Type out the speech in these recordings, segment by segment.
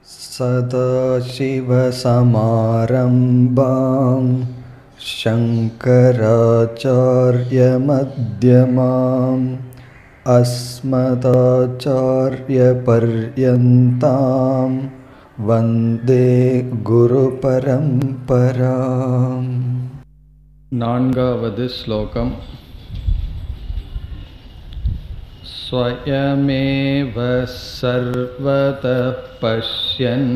सदाशिवसमारम्भां शङ्कराचार्यमध्यमाम् अस्मदाचार्यपर्यन्तां वन्दे गुरुपरम्पराम् நான்காவது ஸ்லோகம் स्वयमेव सर्वतः पश्यन्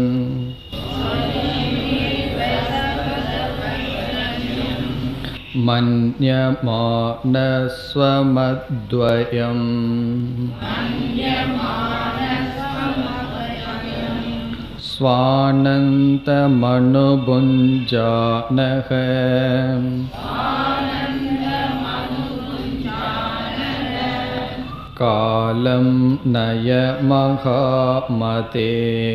मन्यमानस्वमद्वयम् स्वानन्तमनुभुञ्जानः कालं नय महामते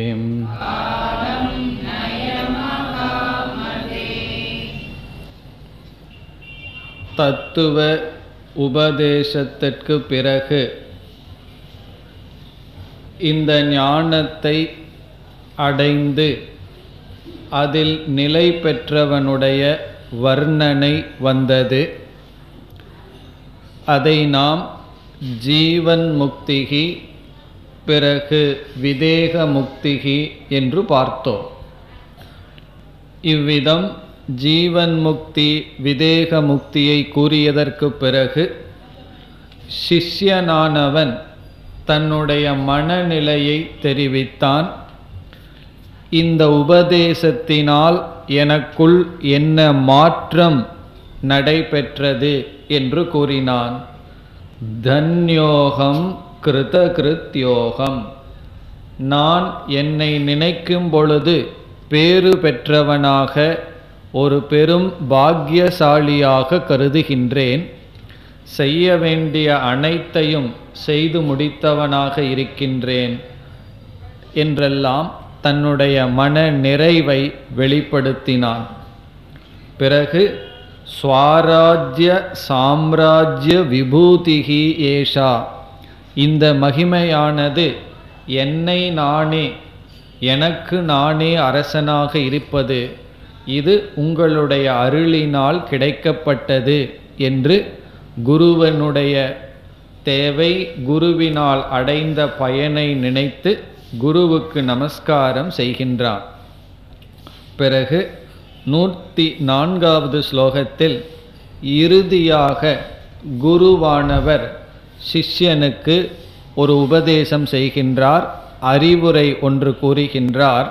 தத்துவ உபதேசத்திற்கு பிறகு இந்த ஞானத்தை அடைந்து அதில் நிலை பெற்றவனுடைய வர்ணனை வந்தது அதை நாம் ஜீவன் முக்திகி பிறகு விதேக முக்திகி என்று பார்த்தோம் இவ்விதம் ஜீவன் முக்தி விதேக முக்தியை கூறியதற்கு பிறகு சிஷ்யனானவன் தன்னுடைய மனநிலையை தெரிவித்தான் இந்த உபதேசத்தினால் எனக்குள் என்ன மாற்றம் நடைபெற்றது என்று கூறினான் தன்யோகம் கிருதகிருத்யோகம் நான் என்னை நினைக்கும் பொழுது பேறு பெற்றவனாக ஒரு பெரும் பாக்கியசாலியாக கருதுகின்றேன் செய்ய வேண்டிய அனைத்தையும் செய்து முடித்தவனாக இருக்கின்றேன் என்றெல்லாம் தன்னுடைய மன நிறைவை வெளிப்படுத்தினான் பிறகு ஸ்வாராஜ்ய சாம்ராஜ்ய விபூதிகி ஏஷா இந்த மகிமையானது என்னை நானே எனக்கு நானே அரசனாக இருப்பது இது உங்களுடைய அருளினால் கிடைக்கப்பட்டது என்று குருவனுடைய தேவை குருவினால் அடைந்த பயனை நினைத்து குருவுக்கு நமஸ்காரம் செய்கின்றான் பிறகு நூற்றி நான்காவது ஸ்லோகத்தில் இறுதியாக குருவானவர் சிஷ்யனுக்கு ஒரு உபதேசம் செய்கின்றார் அறிவுரை ஒன்று கூறுகின்றார்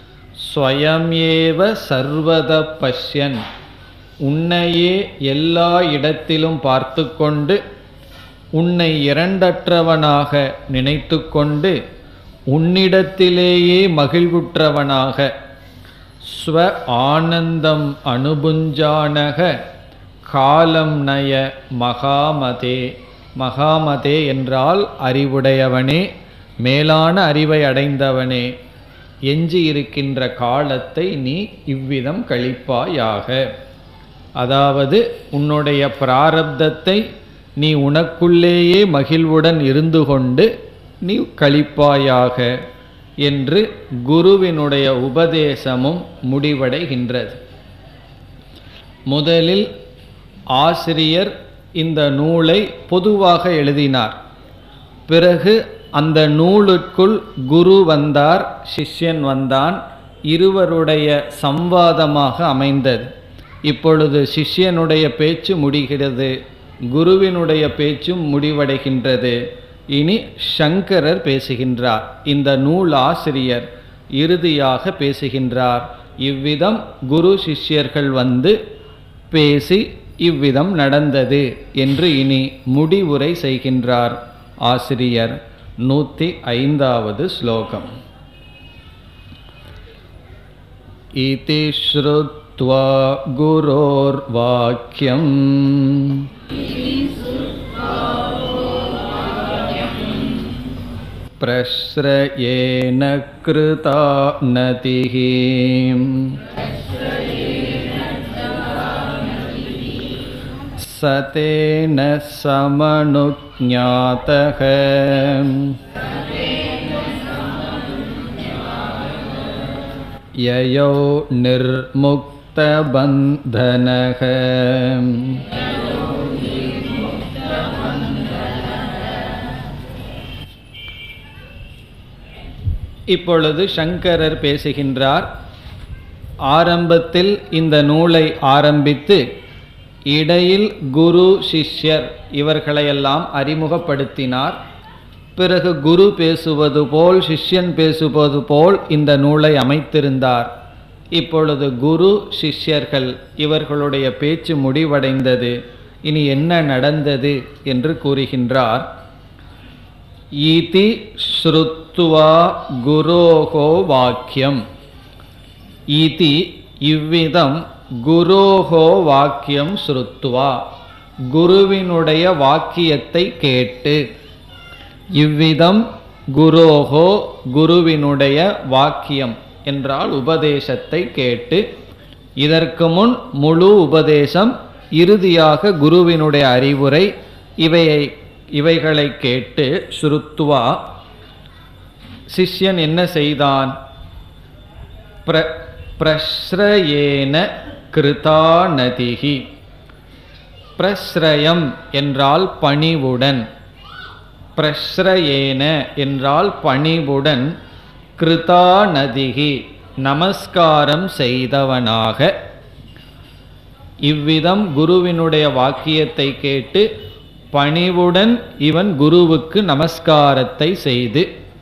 ஸ்வயமேவ சர்வத பஷ்யன் உன்னையே எல்லா இடத்திலும் பார்த்து கொண்டு உன்னை இரண்டற்றவனாக நினைத்து கொண்டு உன்னிடத்திலேயே மகிழ்வுற்றவனாக ஸ்வ ஆனந்தம் அனுபுஞ்சானக காலம் நய மகாமதே மகாமதே என்றால் அறிவுடையவனே மேலான அறிவை அடைந்தவனே எஞ்சி இருக்கின்ற காலத்தை நீ இவ்விதம் கழிப்பாயாக அதாவது உன்னுடைய பிராரப்தத்தை நீ உனக்குள்ளேயே மகிழ்வுடன் இருந்து கொண்டு நீ கழிப்பாயாக என்று குருவினுடைய உபதேசமும் முடிவடைகின்றது முதலில் ஆசிரியர் இந்த நூலை பொதுவாக எழுதினார் பிறகு அந்த நூலுக்குள் குரு வந்தார் சிஷ்யன் வந்தான் இருவருடைய சம்வாதமாக அமைந்தது இப்பொழுது சிஷ்யனுடைய பேச்சு முடிகிறது குருவினுடைய பேச்சும் முடிவடைகின்றது இனி சங்கரர் பேசுகின்றார் இந்த நூல் ஆசிரியர் இறுதியாக பேசுகின்றார் இவ்விதம் குரு சிஷ்யர்கள் வந்து பேசி இவ்விதம் நடந்தது என்று இனி முடிவுரை செய்கின்றார் ஆசிரியர் நூற்றி ஐந்தாவது ஸ்லோகம் इति श्रुत्वा गुरोर्वाक्यम् प्रश्रयेण कृता नतिः स तेन समनुज्ञातः ययौ निर्मुक्तबन्धनः இப்பொழுது சங்கரர் பேசுகின்றார் ஆரம்பத்தில் இந்த நூலை ஆரம்பித்து இடையில் குரு சிஷ்யர் இவர்களையெல்லாம் அறிமுகப்படுத்தினார் பிறகு குரு பேசுவது போல் சிஷ்யன் பேசுவது போல் இந்த நூலை அமைத்திருந்தார் இப்பொழுது குரு சிஷ்யர்கள் இவர்களுடைய பேச்சு முடிவடைந்தது இனி என்ன நடந்தது என்று கூறுகின்றார் ஈதி ஸ்ருத்வா குரோகோ வாக்கியம் ஈதி இவ்விதம் குரோகோ வாக்கியம் ஸ்ருத்வா குருவினுடைய வாக்கியத்தை கேட்டு இவ்விதம் குரோகோ குருவினுடைய வாக்கியம் என்றால் உபதேசத்தை கேட்டு இதற்கு முன் முழு உபதேசம் இறுதியாக குருவினுடைய அறிவுரை இவையை இவைகளை கேட்டு ஸ்ருத்வா சிஷ்யன் என்ன செய்தான் பிர பிரஸ்ரயேன கிருதாநதிகி பிரஸ்ரயம் என்றால் பணிவுடன் பிரஸ்ரயேன என்றால் பணிவுடன் கிருதாநதிகி நமஸ்காரம் செய்தவனாக இவ்விதம் குருவினுடைய வாக்கியத்தை கேட்டு பணிவுடன் இவன் குருவுக்கு நமஸ்காரத்தை செய்து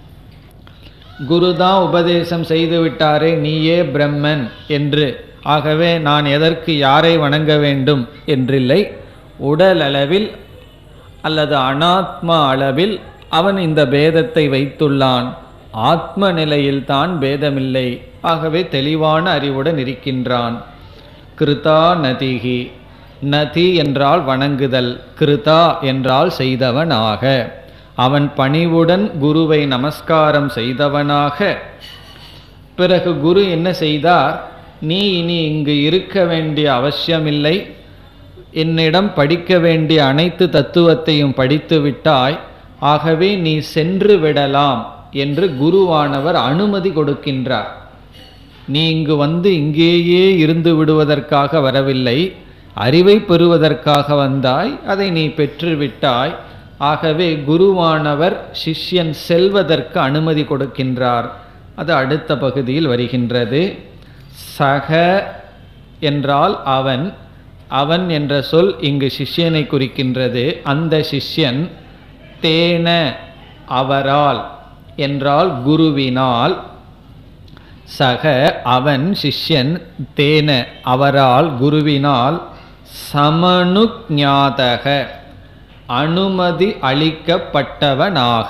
குருதான் உபதேசம் செய்து விட்டாரே நீயே பிரம்மன் என்று ஆகவே நான் எதற்கு யாரை வணங்க வேண்டும் என்றில்லை உடல் அளவில் அல்லது அனாத்மா அளவில் அவன் இந்த பேதத்தை வைத்துள்ளான் ஆத்ம நிலையில்தான் பேதமில்லை ஆகவே தெளிவான அறிவுடன் இருக்கின்றான் கிருதா நதிகி நதி என்றால் வணங்குதல் கிருதா என்றால் செய்தவனாக அவன் பணிவுடன் குருவை நமஸ்காரம் செய்தவனாக பிறகு குரு என்ன செய்தார் நீ இனி இங்கு இருக்க வேண்டிய அவசியமில்லை என்னிடம் படிக்க வேண்டிய அனைத்து தத்துவத்தையும் படித்து விட்டாய் ஆகவே நீ சென்று விடலாம் என்று குருவானவர் அனுமதி கொடுக்கின்றார் நீ இங்கு வந்து இங்கேயே இருந்து விடுவதற்காக வரவில்லை அறிவை பெறுவதற்காக வந்தாய் அதை நீ பெற்றுவிட்டாய் ஆகவே குருவானவர் சிஷ்யன் செல்வதற்கு அனுமதி கொடுக்கின்றார் அது அடுத்த பகுதியில் வருகின்றது சக என்றால் அவன் அவன் என்ற சொல் இங்கு சிஷ்யனை குறிக்கின்றது அந்த சிஷ்யன் தேன அவரால் என்றால் குருவினால் சக அவன் சிஷ்யன் தேன அவரால் குருவினால் சமனுஞாதக அனுமதி அளிக்கப்பட்டவனாக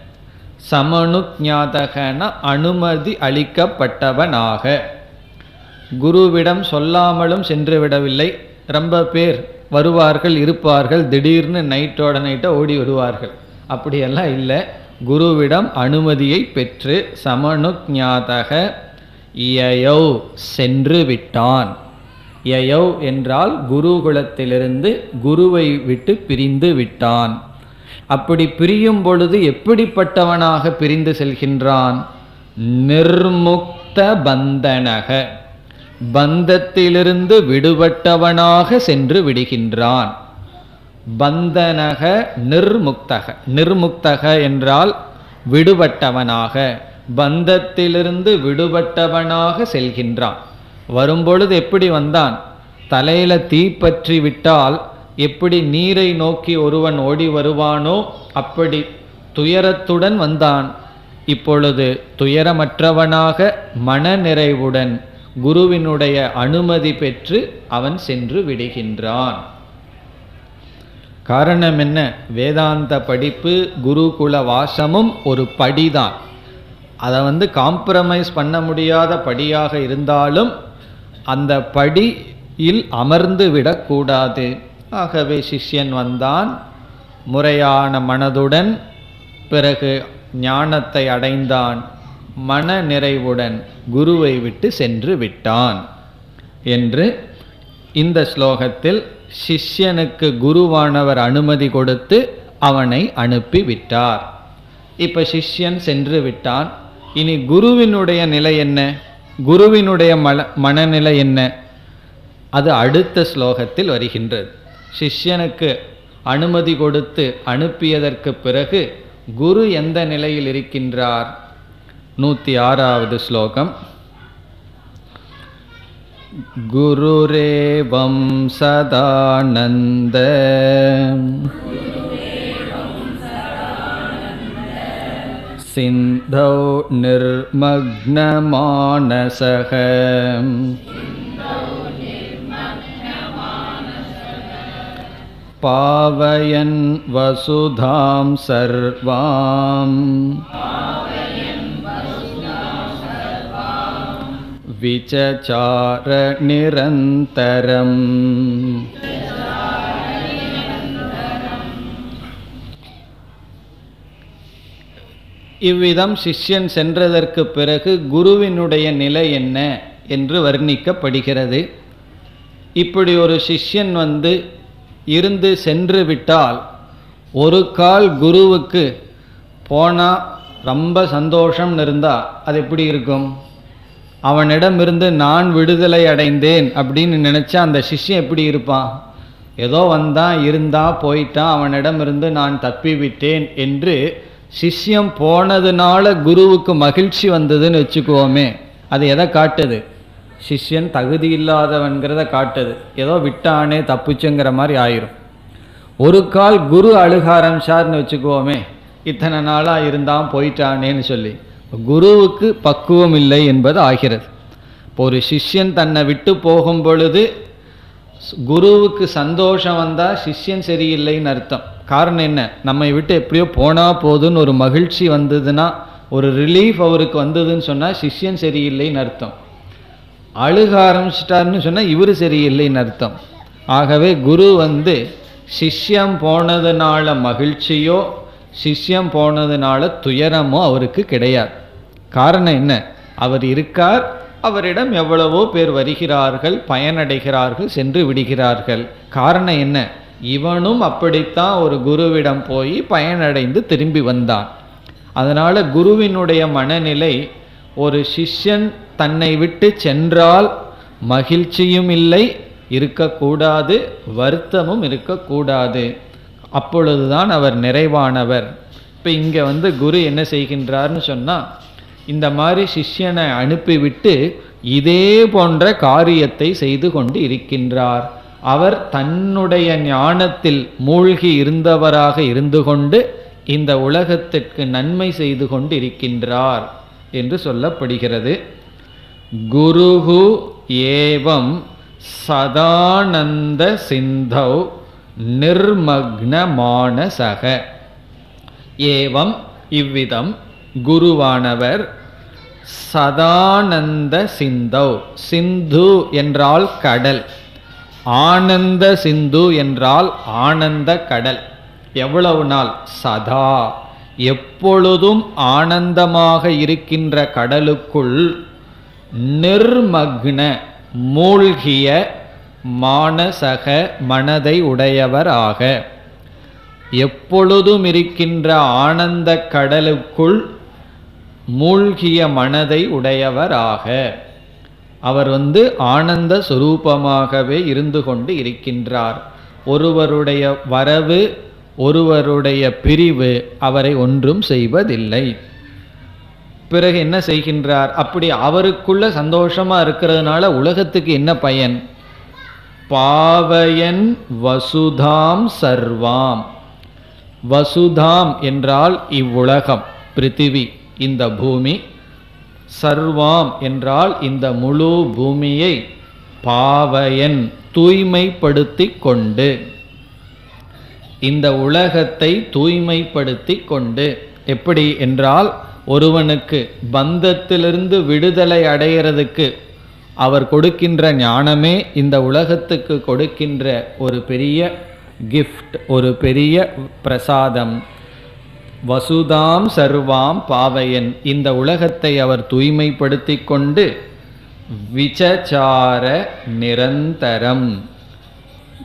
சமனுஞாதகன அனுமதி அளிக்கப்பட்டவனாக குருவிடம் சொல்லாமலும் சென்று விடவில்லை ரொம்ப பேர் வருவார்கள் இருப்பார்கள் திடீர்னு நைட்டோட நைட்டை ஓடி வருவார்கள் அப்படியெல்லாம் இல்லை குருவிடம் அனுமதியை பெற்று சமனுஞாதக இயயௌ சென்று விட்டான் யயௌ என்றால் குருகுலத்திலிருந்து குருவை விட்டு பிரிந்து விட்டான் அப்படி பிரியும் பொழுது எப்படிப்பட்டவனாக பிரிந்து செல்கின்றான் நிர்முக்த பந்தனக பந்தத்திலிருந்து விடுபட்டவனாக சென்று விடுகின்றான் பந்தனக நிர்முக்தக நிர்முக்தக என்றால் விடுபட்டவனாக பந்தத்திலிருந்து விடுபட்டவனாக செல்கின்றான் வரும்பொழுது எப்படி வந்தான் தலையில தீ பற்றி விட்டால் எப்படி நீரை நோக்கி ஒருவன் ஓடி வருவானோ அப்படி துயரத்துடன் வந்தான் இப்பொழுது துயரமற்றவனாக மனநிறைவுடன் குருவினுடைய அனுமதி பெற்று அவன் சென்று விடுகின்றான் காரணம் என்ன வேதாந்த படிப்பு குருகுல வாசமும் ஒரு படிதான் அதை வந்து காம்ப்ரமைஸ் பண்ண முடியாத படியாக இருந்தாலும் அந்த படியில் அமர்ந்து விடக்கூடாது ஆகவே சிஷ்யன் வந்தான் முறையான மனதுடன் பிறகு ஞானத்தை அடைந்தான் மன நிறைவுடன் குருவை விட்டு சென்று விட்டான் என்று இந்த ஸ்லோகத்தில் சிஷ்யனுக்கு குருவானவர் அனுமதி கொடுத்து அவனை அனுப்பி விட்டார் இப்ப சிஷ்யன் சென்று விட்டான் இனி குருவினுடைய நிலை என்ன குருவினுடைய மல மனநிலை என்ன அது அடுத்த ஸ்லோகத்தில் வருகின்றது சிஷ்யனுக்கு அனுமதி கொடுத்து அனுப்பியதற்கு பிறகு குரு எந்த நிலையில் இருக்கின்றார் நூற்றி ஆறாவது ஸ்லோகம் குருரேவம் சதானந்த சிந்தௌ நிர்மக்னமானசக பாவயன் வசுதாம் சர்வாம் விசசார நிரந்தரம் இவ்விதம் சிஷ்யன் சென்றதற்கு பிறகு குருவினுடைய நிலை என்ன என்று வர்ணிக்கப்படுகிறது இப்படி ஒரு சிஷ்யன் வந்து இருந்து சென்று விட்டால் ஒரு கால் குருவுக்கு போனால் ரொம்ப சந்தோஷம்னு இருந்தால் அது எப்படி இருக்கும் அவனிடமிருந்து நான் விடுதலை அடைந்தேன் அப்படின்னு நினச்சா அந்த சிஷ்யன் எப்படி இருப்பான் ஏதோ வந்தான் இருந்தான் போயிட்டான் அவனிடமிருந்து நான் தப்பி விட்டேன் என்று சிஷ்யம் போனதுனால குருவுக்கு மகிழ்ச்சி வந்ததுன்னு வச்சுக்குவோமே அது எதை காட்டுது சிஷ்யன் தகுதி இல்லாதவன்கிறத காட்டுது ஏதோ விட்டானே தப்புச்சுங்கிற மாதிரி ஆயிரும் ஒரு கால் குரு அழுக ஆரம்பிச்சார்னு வச்சுக்குவோமே இத்தனை நாளாக இருந்தான் போயிட்டானேன்னு சொல்லி குருவுக்கு பக்குவம் இல்லை என்பது ஆகிறது இப்போ ஒரு சிஷ்யன் தன்னை விட்டு போகும் பொழுது குருவுக்கு சந்தோஷம் வந்தால் சிஷ்யன் சரியில்லைன்னு அர்த்தம் காரணம் என்ன நம்மை விட்டு எப்படியோ போனால் போதுன்னு ஒரு மகிழ்ச்சி வந்ததுன்னா ஒரு ரிலீஃப் அவருக்கு வந்ததுன்னு சொன்னால் சிஷ்யன் சரியில்லைன்னு அர்த்தம் அழுக ஆரம்பிச்சிட்டாருன்னு சொன்னால் இவர் சரியில்லைன்னு அர்த்தம் ஆகவே குரு வந்து சிஷ்யம் போனதுனால மகிழ்ச்சியோ சிஷ்யம் போனதுனால துயரமோ அவருக்கு கிடையாது காரணம் என்ன அவர் இருக்கார் அவரிடம் எவ்வளவோ பேர் வருகிறார்கள் பயனடைகிறார்கள் சென்று விடுகிறார்கள் காரணம் என்ன இவனும் அப்படித்தான் ஒரு குருவிடம் போய் பயனடைந்து திரும்பி வந்தான் அதனால் குருவினுடைய மனநிலை ஒரு சிஷ்யன் தன்னை விட்டு சென்றால் மகிழ்ச்சியும் இல்லை இருக்கக்கூடாது வருத்தமும் இருக்கக்கூடாது அப்பொழுதுதான் அவர் நிறைவானவர் இப்போ இங்கே வந்து குரு என்ன செய்கின்றார்னு சொன்னால் இந்த மாதிரி சிஷ்யனை அனுப்பிவிட்டு இதே போன்ற காரியத்தை செய்து கொண்டு இருக்கின்றார் அவர் தன்னுடைய ஞானத்தில் மூழ்கி இருந்தவராக இருந்து கொண்டு இந்த உலகத்திற்கு நன்மை செய்து கொண்டு இருக்கின்றார் என்று சொல்லப்படுகிறது குருகு ஏவம் சதானந்த சிந்தௌ நிர்மக்ன மானசக ஏவம் இவ்விதம் குருவானவர் சதானந்த சிந்தௌ சிந்து என்றால் கடல் ஆனந்த சிந்து என்றால் ஆனந்த கடல் எவ்வளவு நாள் சதா எப்பொழுதும் ஆனந்தமாக இருக்கின்ற கடலுக்குள் நிர்மக்ன மூழ்கிய மானசக மனதை உடையவராக எப்பொழுதும் இருக்கின்ற ஆனந்த கடலுக்குள் மூழ்கிய மனதை உடையவராக அவர் வந்து ஆனந்த சுரூபமாகவே இருந்து கொண்டு இருக்கின்றார் ஒருவருடைய வரவு ஒருவருடைய பிரிவு அவரை ஒன்றும் செய்வதில்லை பிறகு என்ன செய்கின்றார் அப்படி அவருக்குள்ள சந்தோஷமா இருக்கிறதுனால உலகத்துக்கு என்ன பயன் பாவயன் வசுதாம் சர்வாம் வசுதாம் என்றால் இவ்வுலகம் பிருத்திவி இந்த பூமி சர்வாம் என்றால் இந்த முழு பூமியை பாவயன் தூய்மைப்படுத்தி கொண்டு இந்த உலகத்தை தூய்மைப்படுத்தி கொண்டு எப்படி என்றால் ஒருவனுக்கு பந்தத்திலிருந்து விடுதலை அடைகிறதுக்கு அவர் கொடுக்கின்ற ஞானமே இந்த உலகத்துக்கு கொடுக்கின்ற ஒரு பெரிய கிஃப்ட் ஒரு பெரிய பிரசாதம் வசுதாம் சர்வாம் பாவையன் இந்த உலகத்தை அவர் தூய்மைப்படுத்தி கொண்டு விசச்சார நிரந்தரம்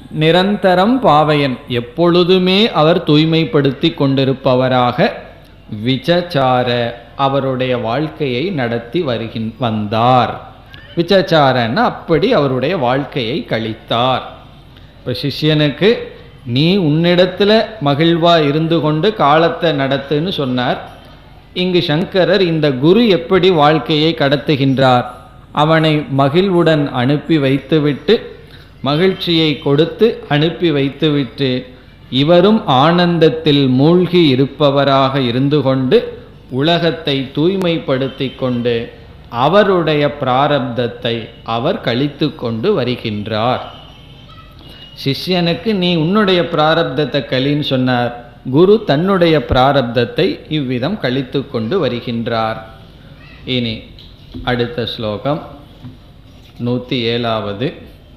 நிரந்தரம் பாவையன் எப்பொழுதுமே அவர் தூய்மைப்படுத்தி கொண்டிருப்பவராக விசச்சார அவருடைய வாழ்க்கையை நடத்தி வருகின் வந்தார் விசச்சாரன்னா அப்படி அவருடைய வாழ்க்கையை கழித்தார் இப்போ சிஷ்யனுக்கு நீ உன்னிடத்தில் மகிழ்வா இருந்து கொண்டு காலத்தை நடத்துன்னு சொன்னார் இங்கு சங்கரர் இந்த குரு எப்படி வாழ்க்கையை கடத்துகின்றார் அவனை மகிழ்வுடன் அனுப்பி வைத்துவிட்டு மகிழ்ச்சியை கொடுத்து அனுப்பி வைத்துவிட்டு இவரும் ஆனந்தத்தில் மூழ்கி இருப்பவராக இருந்து கொண்டு உலகத்தை தூய்மைப்படுத்தி கொண்டு அவருடைய பிராரப்தத்தை அவர் கழித்து கொண்டு வருகின்றார் சிஷ்யனுக்கு நீ உன்னுடைய பிராரப்தத்தை கலின்னு சொன்னார் குரு தன்னுடைய பிராரப்தத்தை இவ்விதம் கழித்து கொண்டு வருகின்றார் இனி அடுத்த ஸ்லோகம் நூற்றி ஏழாவது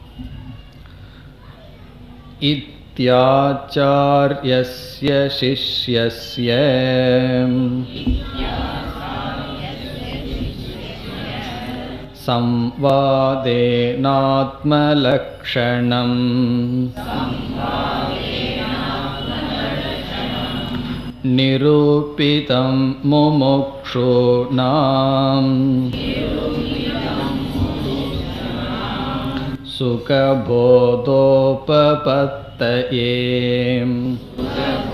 इत्याचार्यस्य शिष्यस्य संवादेनात्मलक्षणम् निरूपितं मुमुक्षूणाम् सुखबोधोपपत्तये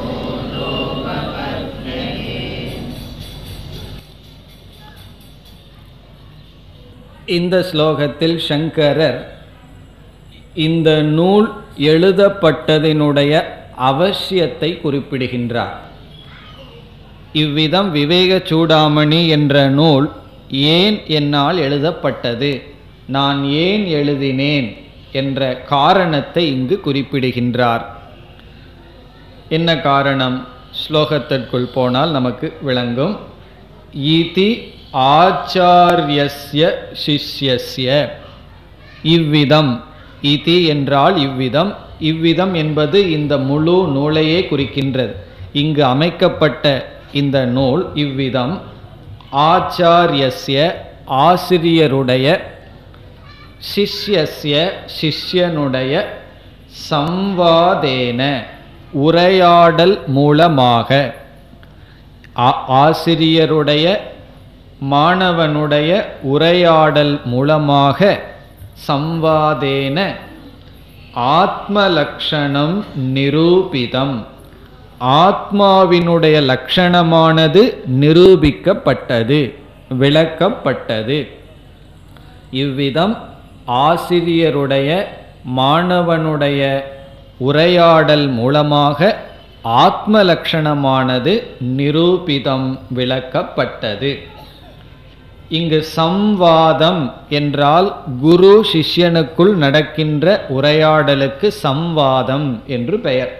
இந்த ஸ்லோகத்தில் சங்கரர் இந்த நூல் எழுதப்பட்டதினுடைய அவசியத்தை குறிப்பிடுகின்றார் இவ்விதம் விவேக சூடாமணி என்ற நூல் ஏன் என்னால் எழுதப்பட்டது நான் ஏன் எழுதினேன் என்ற காரணத்தை இங்கு குறிப்பிடுகின்றார் என்ன காரணம் ஸ்லோகத்திற்குள் போனால் நமக்கு விளங்கும் இதி ஆச்சாரியஸ்ய சிஷ்யஸ்ய இவ்விதம் இதி என்றால் இவ்விதம் இவ்விதம் என்பது இந்த முழு நூலையே குறிக்கின்றது இங்கு அமைக்கப்பட்ட இந்த நூல் இவ்விதம் ஆச்சாரியஸ்ய ஆசிரியருடைய சிஷ்யஸ்ய சிஷ்யனுடைய சம்வாதேன உரையாடல் மூலமாக ஆ- ஆசிரியருடைய மாணவனுடைய உரையாடல் மூலமாக சம்வாதேன ஆத்மலக்ஷணம் நிரூபிதம் ஆத்மாவினுடைய லட்சணமானது நிரூபிக்கப்பட்டது விளக்கப்பட்டது இவ்விதம் ஆசிரியருடைய மாணவனுடைய உரையாடல் மூலமாக ஆத்ம லட்சணமானது நிரூபிதம் விளக்கப்பட்டது இங்கு சம்வாதம் என்றால் குரு சிஷ்யனுக்குள் நடக்கின்ற உரையாடலுக்கு சம்வாதம் என்று பெயர்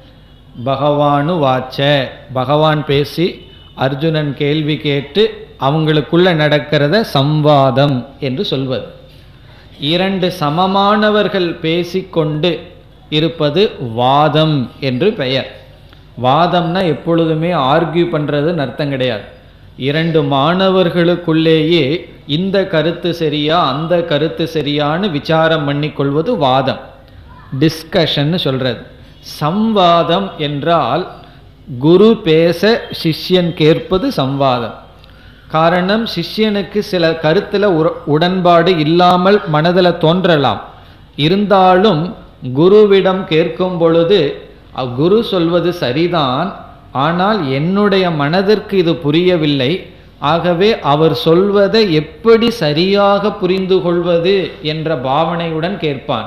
பகவானு வாச்ச பகவான் பேசி அர்ஜுனன் கேள்வி கேட்டு அவங்களுக்குள்ள நடக்கிறத சம்வாதம் என்று சொல்வது இரண்டு சமமானவர்கள் பேசிக்கொண்டு இருப்பது வாதம் என்று பெயர் வாதம்னா எப்பொழுதுமே ஆர்கியூ பண்ணுறதுன்னு அர்த்தம் கிடையாது இரண்டு மாணவர்களுக்குள்ளேயே இந்த கருத்து சரியா அந்த கருத்து சரியான்னு விசாரம் பண்ணிக்கொள்வது வாதம் டிஸ்கஷன்னு சொல்றது சம்வாதம் என்றால் குரு பேச சிஷ்யன் கேட்பது சம்வாதம் காரணம் சிஷ்யனுக்கு சில கருத்தில் உடன்பாடு இல்லாமல் மனதில் தோன்றலாம் இருந்தாலும் குருவிடம் கேட்கும் பொழுது அ- குரு சொல்வது சரிதான் ஆனால் என்னுடைய மனதிற்கு இது புரியவில்லை ஆகவே அவர் சொல்வதை எப்படி சரியாக புரிந்து கொள்வது என்ற பாவனையுடன் கேட்பான்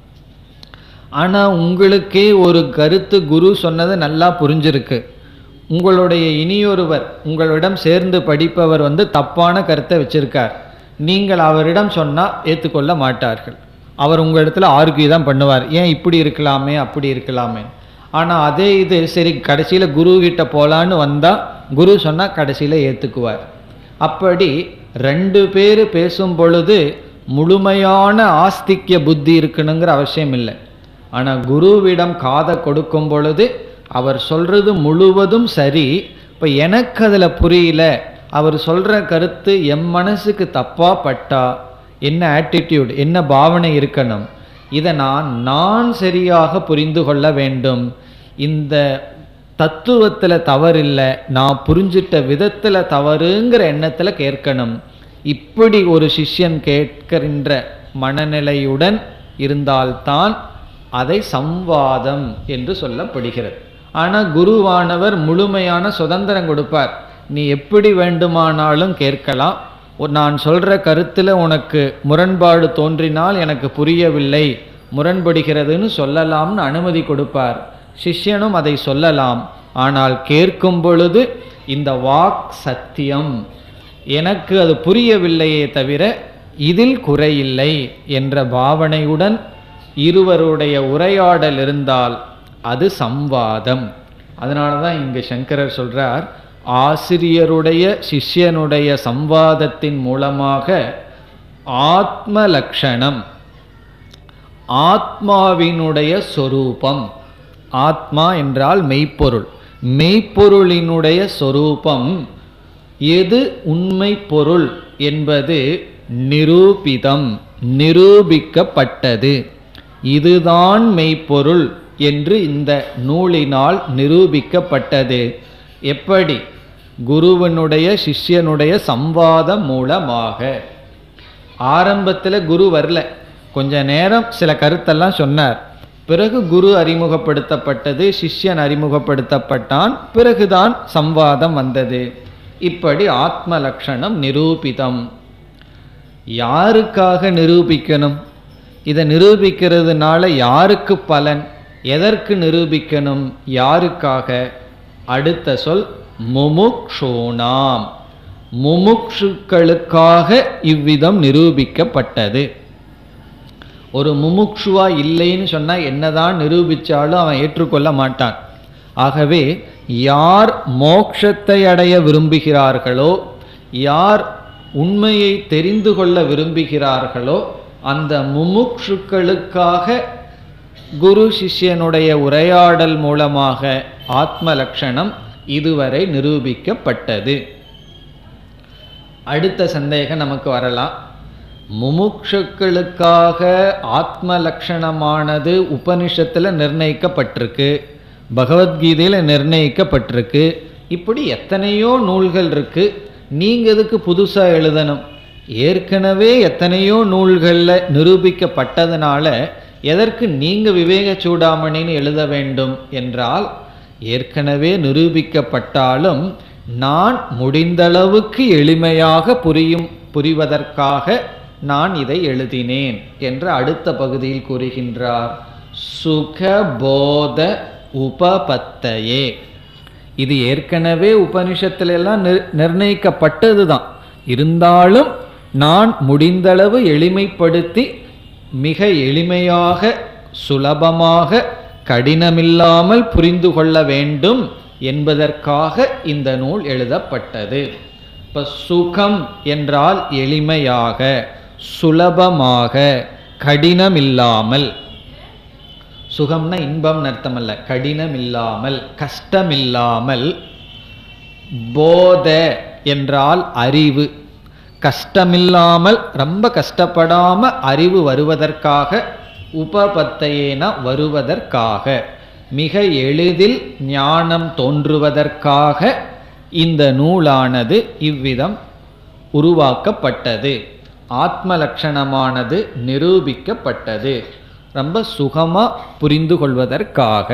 ஆனால் உங்களுக்கே ஒரு கருத்து குரு சொன்னது நல்லா புரிஞ்சிருக்கு உங்களுடைய இனியொருவர் உங்களிடம் சேர்ந்து படிப்பவர் வந்து தப்பான கருத்தை வச்சிருக்கார் நீங்கள் அவரிடம் சொன்னால் ஏற்றுக்கொள்ள மாட்டார்கள் அவர் உங்களிடத்துல ஆர்கியூ தான் பண்ணுவார் ஏன் இப்படி இருக்கலாமே அப்படி இருக்கலாமே ஆனால் அதே இது சரி கடைசியில் குரு கிட்ட போகலான்னு வந்தால் குரு சொன்னால் கடைசியில் ஏற்றுக்குவார் அப்படி ரெண்டு பேர் பேசும் பொழுது முழுமையான ஆஸ்திக்ய புத்தி இருக்கணுங்கிற அவசியம் இல்லை ஆனால் குருவிடம் காதை கொடுக்கும் பொழுது அவர் சொல்றது முழுவதும் சரி இப்போ எனக்கு அதில் புரியல அவர் சொல்கிற கருத்து என் மனசுக்கு தப்பாக பட்டா என்ன ஆட்டிடியூட் என்ன பாவனை இருக்கணும் இதை நான் நான் சரியாக புரிந்து கொள்ள வேண்டும் இந்த தத்துவத்தில் தவறில்லை நான் புரிஞ்சிட்ட விதத்தில் தவறுங்கிற எண்ணத்தில் கேட்கணும் இப்படி ஒரு சிஷ்யன் கேட்கின்ற மனநிலையுடன் இருந்தால்தான் அதை சம்வாதம் என்று சொல்லப்படுகிறது ஆனால் குருவானவர் முழுமையான சுதந்திரம் கொடுப்பார் நீ எப்படி வேண்டுமானாலும் கேட்கலாம் ஒரு- நான் சொல்கிற கருத்தில் உனக்கு முரண்பாடு தோன்றினால் எனக்கு புரியவில்லை முரண்படுகிறதுன்னு சொல்லலாம்னு அனுமதி கொடுப்பார் சிஷ்யனும் அதை சொல்லலாம் ஆனால் கேட்கும் பொழுது இந்த வாக் சத்தியம் எனக்கு அது புரியவில்லையே தவிர இதில் குறையில்லை என்ற பாவனையுடன் இருவருடைய உரையாடல் இருந்தால் அது சம்வாதம் அதனால தான் இங்கு சங்கரர் சொல்றார் ஆசிரியருடைய சிஷ்யனுடைய சம்வாதத்தின் மூலமாக ஆத்ம லக்ஷணம் ஆத்மாவினுடைய சொரூபம் ஆத்மா என்றால் மெய்ப்பொருள் மெய்ப்பொருளினுடைய சொரூபம் எது உண்மை பொருள் என்பது நிரூபிதம் நிரூபிக்கப்பட்டது இதுதான் மெய்ப்பொருள் என்று இந்த நூலினால் நிரூபிக்கப்பட்டது எப்படி குருவனுடைய சிஷ்யனுடைய சம்வாதம் மூலமாக ஆரம்பத்தில் குரு வரல கொஞ்ச நேரம் சில கருத்தெல்லாம் சொன்னார் பிறகு குரு அறிமுகப்படுத்தப்பட்டது சிஷ்யன் அறிமுகப்படுத்தப்பட்டான் பிறகுதான் சம்வாதம் வந்தது இப்படி ஆத்ம லக்ஷணம் நிரூபிதம் யாருக்காக நிரூபிக்கணும் இதை நிரூபிக்கிறதுனால யாருக்கு பலன் எதற்கு நிரூபிக்கணும் யாருக்காக அடுத்த சொல் முமுக்ஷூணாம் முமுக்ஷுக்களுக்காக இவ்விதம் நிரூபிக்கப்பட்டது ஒரு முமுக்ஷுவா இல்லைன்னு சொன்னா என்னதான் நிரூபிச்சாலும் அவன் ஏற்றுக்கொள்ள மாட்டான் ஆகவே யார் மோட்சத்தை அடைய விரும்புகிறார்களோ யார் உண்மையை தெரிந்து கொள்ள விரும்புகிறார்களோ அந்த முமுக்ஷுக்களுக்காக குரு சிஷ்யனுடைய உரையாடல் மூலமாக ஆத்ம லட்சணம் இதுவரை நிரூபிக்கப்பட்டது அடுத்த சந்தேகம் நமக்கு வரலாம் முமுட்சுக்களுக்காக ஆத்ம லட்சணமானது உபனிஷத்தில் நிர்ணயிக்கப்பட்டிருக்கு பகவத்கீதையில் நிர்ணயிக்கப்பட்டிருக்கு இப்படி எத்தனையோ நூல்கள் இருக்கு நீங்க எதுக்கு புதுசாக எழுதணும் ஏற்கனவே எத்தனையோ நூல்களில் நிரூபிக்கப்பட்டதுனால எதற்கு நீங்க விவேக சூடாமணின்னு எழுத வேண்டும் என்றால் ஏற்கனவே நிரூபிக்கப்பட்டாலும் நான் முடிந்தளவுக்கு எளிமையாக புரியும் புரிவதற்காக நான் இதை எழுதினேன் என்று அடுத்த பகுதியில் கூறுகின்றார் சுகபோத உபபத்தையே இது ஏற்கனவே உபனிஷத்துல எல்லாம் நிர் நிர்ணயிக்கப்பட்டது தான் இருந்தாலும் நான் முடிந்தளவு எளிமைப்படுத்தி மிக எளிமையாக சுலபமாக கடினமில்லாமல் புரிந்து கொள்ள வேண்டும் என்பதற்காக இந்த நூல் எழுதப்பட்டது இப்ப சுகம் என்றால் எளிமையாக சுலபமாக கடினமில்லாமல் சுகம்னா இன்பம் அர்த்தம் அல்ல கடினமில்லாமல் கஷ்டமில்லாமல் போத என்றால் அறிவு கஷ்டமில்லாமல் ரொம்ப கஷ்டப்படாம அறிவு வருவதற்காக உபபத்தையேன வருவதற்காக மிக எளிதில் ஞானம் தோன்றுவதற்காக இந்த நூலானது இவ்விதம் உருவாக்கப்பட்டது ஆத்ம லட்சணமானது நிரூபிக்கப்பட்டது ரொம்ப சுகமா புரிந்து கொள்வதற்காக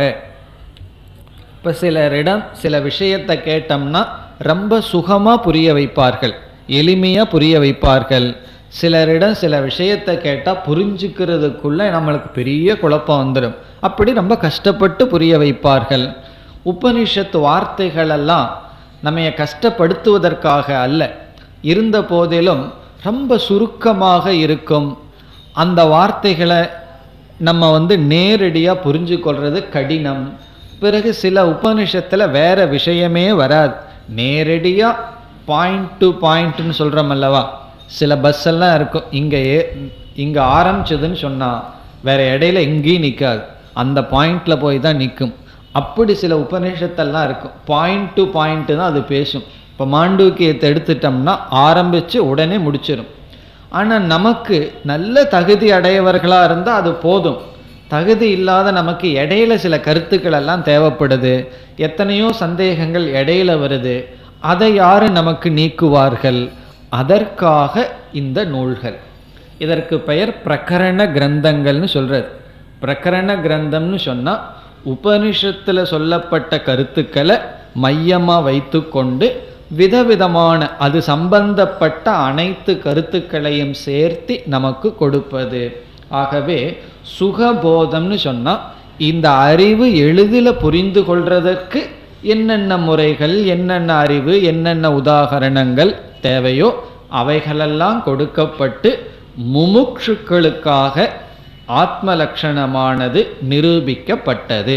இப்போ சிலரிடம் சில விஷயத்தை கேட்டோம்னா ரொம்ப சுகமா புரிய வைப்பார்கள் எளிமையா புரிய வைப்பார்கள் சிலரிடம் சில விஷயத்தை கேட்டால் புரிஞ்சுக்கிறதுக்குள்ள நம்மளுக்கு பெரிய குழப்பம் வந்துடும் அப்படி ரொம்ப கஷ்டப்பட்டு புரிய வைப்பார்கள் உபனிஷத்து வார்த்தைகளெல்லாம் நம்மைய கஷ்டப்படுத்துவதற்காக அல்ல இருந்த போதிலும் ரொம்ப சுருக்கமாக இருக்கும் அந்த வார்த்தைகளை நம்ம வந்து நேரடியாக புரிஞ்சு கொள்வது கடினம் பிறகு சில உபனிஷத்தில் வேற விஷயமே வராது நேரடியாக பாயிண்ட் டு பாயிண்ட்னு சொல்கிறோம் அல்லவா சில பஸ் எல்லாம் இருக்கும் இங்கே ஏ இங்கே ஆரம்பிச்சதுன்னு சொன்னால் வேற இடையில எங்கேயும் நிற்காது அந்த பாயிண்ட்ல போய் தான் நிற்கும் அப்படி சில உபநிஷத்தெல்லாம் இருக்கும் பாயிண்ட் டு பாயிண்ட் தான் அது பேசும் இப்போ மாண்டூக்கியத்தை எடுத்துட்டோம்னா ஆரம்பித்து உடனே முடிச்சிடும் ஆனால் நமக்கு நல்ல தகுதி அடையவர்களாக இருந்தால் அது போதும் தகுதி இல்லாத நமக்கு இடையில சில கருத்துக்கள் எல்லாம் தேவைப்படுது எத்தனையோ சந்தேகங்கள் இடையில வருது அதை யாரு நமக்கு நீக்குவார்கள் அதற்காக இந்த நூல்கள் இதற்கு பெயர் பிரகரண கிரந்தங்கள்னு சொல்றது பிரகரண கிரந்தம்னு சொன்னா உபனிஷத்துல சொல்லப்பட்ட கருத்துக்களை மையமா வைத்துக்கொண்டு விதவிதமான அது சம்பந்தப்பட்ட அனைத்து கருத்துக்களையும் சேர்த்து நமக்கு கொடுப்பது ஆகவே சுகபோதம்னு சொன்னா இந்த அறிவு எளிதில் புரிந்து கொள்றதற்கு என்னென்ன முறைகள் என்னென்ன அறிவு என்னென்ன உதாகரணங்கள் தேவையோ அவைகளெல்லாம் கொடுக்கப்பட்டு முமுட்சுக்களுக்காக ஆத்ம லட்சணமானது நிரூபிக்கப்பட்டது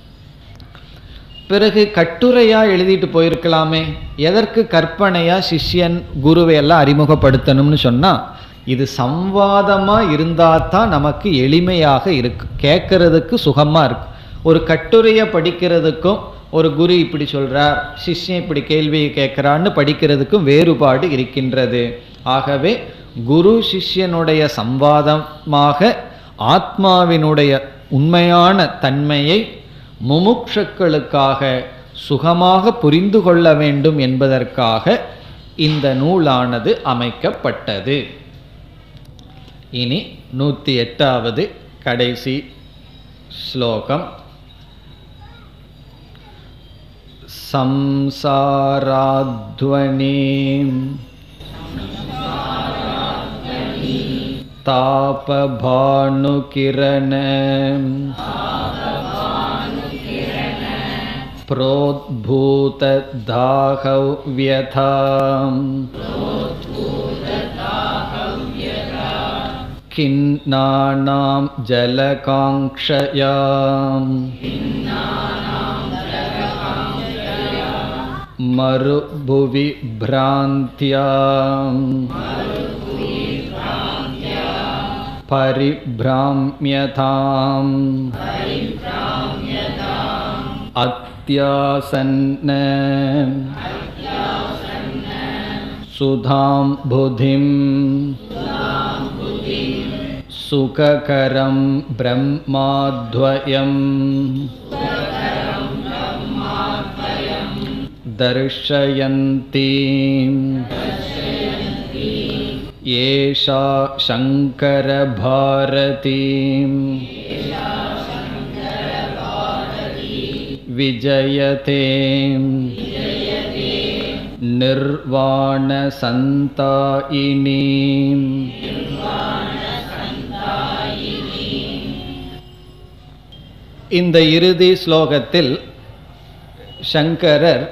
பிறகு கட்டுரையா எழுதிட்டு போயிருக்கலாமே எதற்கு கற்பனையா சிஷ்யன் குருவை எல்லாம் அறிமுகப்படுத்தணும்னு சொன்னா இது சம்வாதமா இருந்தா தான் நமக்கு எளிமையாக இருக்கு கேட்கறதுக்கு சுகமா இருக்கு ஒரு கட்டுரையை படிக்கிறதுக்கும் ஒரு குரு இப்படி சொல்றார் சிஷ்யன் இப்படி கேள்வியை கேட்கிறான்னு படிக்கிறதுக்கும் வேறுபாடு இருக்கின்றது ஆகவே குரு சிஷ்யனுடைய சம்வாதமாக ஆத்மாவினுடைய உண்மையான தன்மையை முமுட்சுக்களுக்காக சுகமாக புரிந்து கொள்ள வேண்டும் என்பதற்காக இந்த நூலானது அமைக்கப்பட்டது இனி நூற்றி எட்டாவது கடைசி ஸ்லோகம் சம்சாராத்வனீம் तापभानुकिरण प्रोद्भूतदाहव्यथा खिन्नानां जलकाङ्क्षया मरुभुवि भ्रान्त्या परिभ्राम्यताम् अत्यासन्न सुधां बुधिं सुखकरं ब्रह्माद्वयम् दर्शयन्तीम् एषा शङ्करभारतीम् विजयते निर्वाणसन्तायिनीम् இந்த இறுதி ஸ்லோகத்தில் சங்கரர்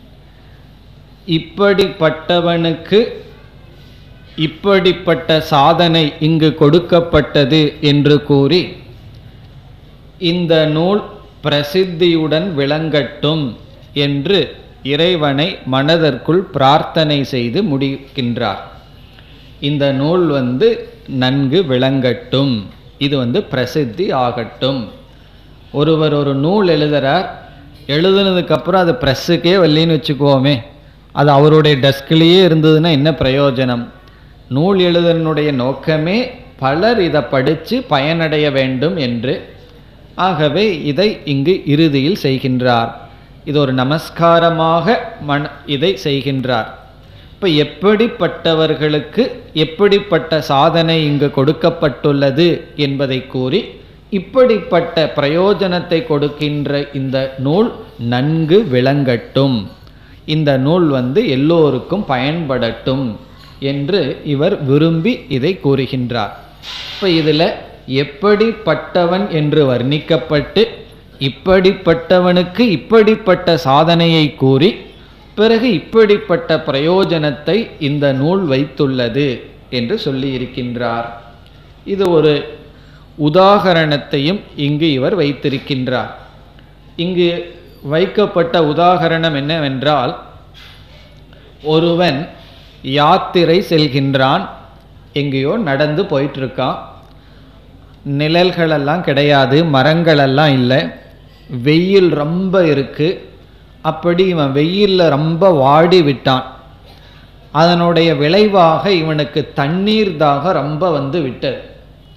இப்படிப்பட்டவனுக்கு இப்படிப்பட்ட சாதனை இங்கு கொடுக்கப்பட்டது என்று கூறி இந்த நூல் பிரசித்தியுடன் விளங்கட்டும் என்று இறைவனை மனதிற்குள் பிரார்த்தனை செய்து முடிக்கின்றார் இந்த நூல் வந்து நன்கு விளங்கட்டும் இது வந்து பிரசித்தி ஆகட்டும் ஒருவர் ஒரு நூல் எழுதுறார் எழுதுனதுக்கப்புறம் அது ப்ரெஸ்ஸுக்கே வரலின்னு வச்சுக்குவோமே அது அவருடைய டெஸ்க்லேயே இருந்ததுன்னா என்ன பிரயோஜனம் நூல் எழுதனுடைய நோக்கமே பலர் இதை படித்து பயனடைய வேண்டும் என்று ஆகவே இதை இங்கு இறுதியில் செய்கின்றார் இது ஒரு நமஸ்காரமாக மன இதை செய்கின்றார் இப்போ எப்படிப்பட்டவர்களுக்கு எப்படிப்பட்ட சாதனை இங்கு கொடுக்கப்பட்டுள்ளது என்பதை கூறி இப்படிப்பட்ட பிரயோஜனத்தை கொடுக்கின்ற இந்த நூல் நன்கு விளங்கட்டும் இந்த நூல் வந்து எல்லோருக்கும் பயன்படட்டும் என்று இவர் விரும்பி இதை கூறுகின்றார் இப்போ இதில் எப்படிப்பட்டவன் என்று வர்ணிக்கப்பட்டு இப்படிப்பட்டவனுக்கு இப்படிப்பட்ட சாதனையை கூறி பிறகு இப்படிப்பட்ட பிரயோஜனத்தை இந்த நூல் வைத்துள்ளது என்று சொல்லியிருக்கின்றார் இது ஒரு உதாகரணத்தையும் இங்கு இவர் வைத்திருக்கின்றார் இங்கு வைக்கப்பட்ட உதாகரணம் என்னவென்றால் ஒருவன் யாத்திரை செல்கின்றான் எங்கேயோ நடந்து போயிட்டுருக்கான் நிழல்களெல்லாம் கிடையாது மரங்களெல்லாம் இல்லை வெயில் ரொம்ப இருக்கு அப்படி இவன் வெயிலில் ரொம்ப வாடி விட்டான் அதனுடைய விளைவாக இவனுக்கு தண்ணீர் தாகம் ரொம்ப வந்து விட்டது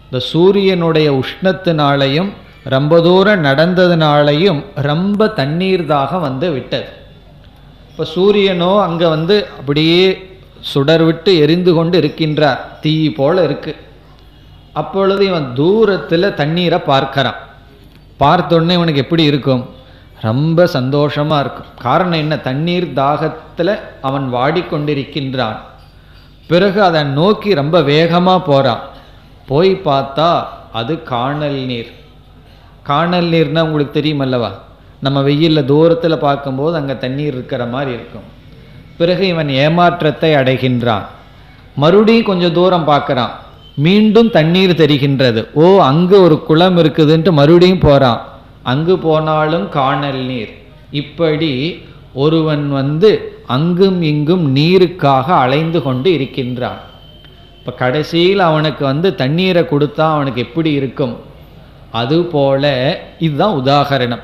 இந்த சூரியனுடைய உஷ்ணத்தினாலையும் ரொம்ப தூரம் நடந்ததுனாலையும் ரொம்ப தண்ணீர் தாகம் வந்து விட்டது இப்போ சூரியனோ அங்கே வந்து அப்படியே சுடர் விட்டு எரிந்து கொண்டு இருக்கின்றார் தீ போல இருக்கு அப்பொழுது இவன் தூரத்தில் தண்ணீரை பார்க்கறான் பார்த்தோடனே இவனுக்கு எப்படி இருக்கும் ரொம்ப சந்தோஷமாக இருக்கும் காரணம் என்ன தண்ணீர் தாகத்தில் அவன் வாடிக்கொண்டிருக்கின்றான் பிறகு அதை நோக்கி ரொம்ப வேகமாக போகிறான் போய் பார்த்தா அது காணல் நீர் காணல் நீர்னா உங்களுக்கு தெரியுமல்லவா நம்ம வெயிலில் தூரத்தில் பார்க்கும்போது அங்கே தண்ணீர் இருக்கிற மாதிரி இருக்கும் பிறகு இவன் ஏமாற்றத்தை அடைகின்றான் மறுபடியும் கொஞ்சம் தூரம் பார்க்குறான் மீண்டும் தண்ணீர் தெரிகின்றது ஓ அங்கே ஒரு குளம் இருக்குதுன்ட்டு மறுபடியும் போகிறான் அங்கு போனாலும் காணல் நீர் இப்படி ஒருவன் வந்து அங்கும் இங்கும் நீருக்காக அலைந்து கொண்டு இருக்கின்றான் இப்போ கடைசியில் அவனுக்கு வந்து தண்ணீரை கொடுத்தா அவனுக்கு எப்படி இருக்கும் அதுபோல இதுதான் உதாகரணம்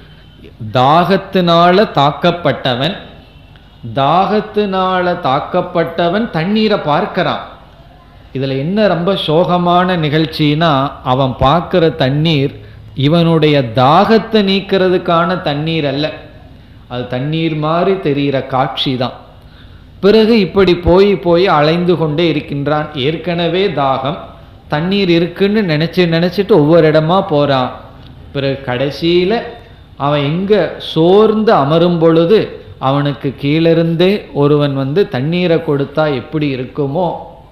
தாகத்தினால தாக்கப்பட்டவன் தாகத்தினால தாக்கப்பட்டவன் தண்ணீரை பார்க்கறான் இதில் என்ன ரொம்ப சோகமான நிகழ்ச்சினா அவன் பார்க்குற தண்ணீர் இவனுடைய தாகத்தை நீக்கிறதுக்கான தண்ணீர் அல்ல அது தண்ணீர் மாதிரி தெரிகிற காட்சி தான் பிறகு இப்படி போய் போய் அலைந்து கொண்டே இருக்கின்றான் ஏற்கனவே தாகம் தண்ணீர் இருக்குன்னு நினச்சி நினச்சிட்டு ஒவ்வொரு இடமா போகிறான் பிறகு கடைசியில் அவன் எங்கே சோர்ந்து அமரும் பொழுது அவனுக்கு கீழிருந்தே ஒருவன் வந்து தண்ணீரை கொடுத்தா எப்படி இருக்குமோ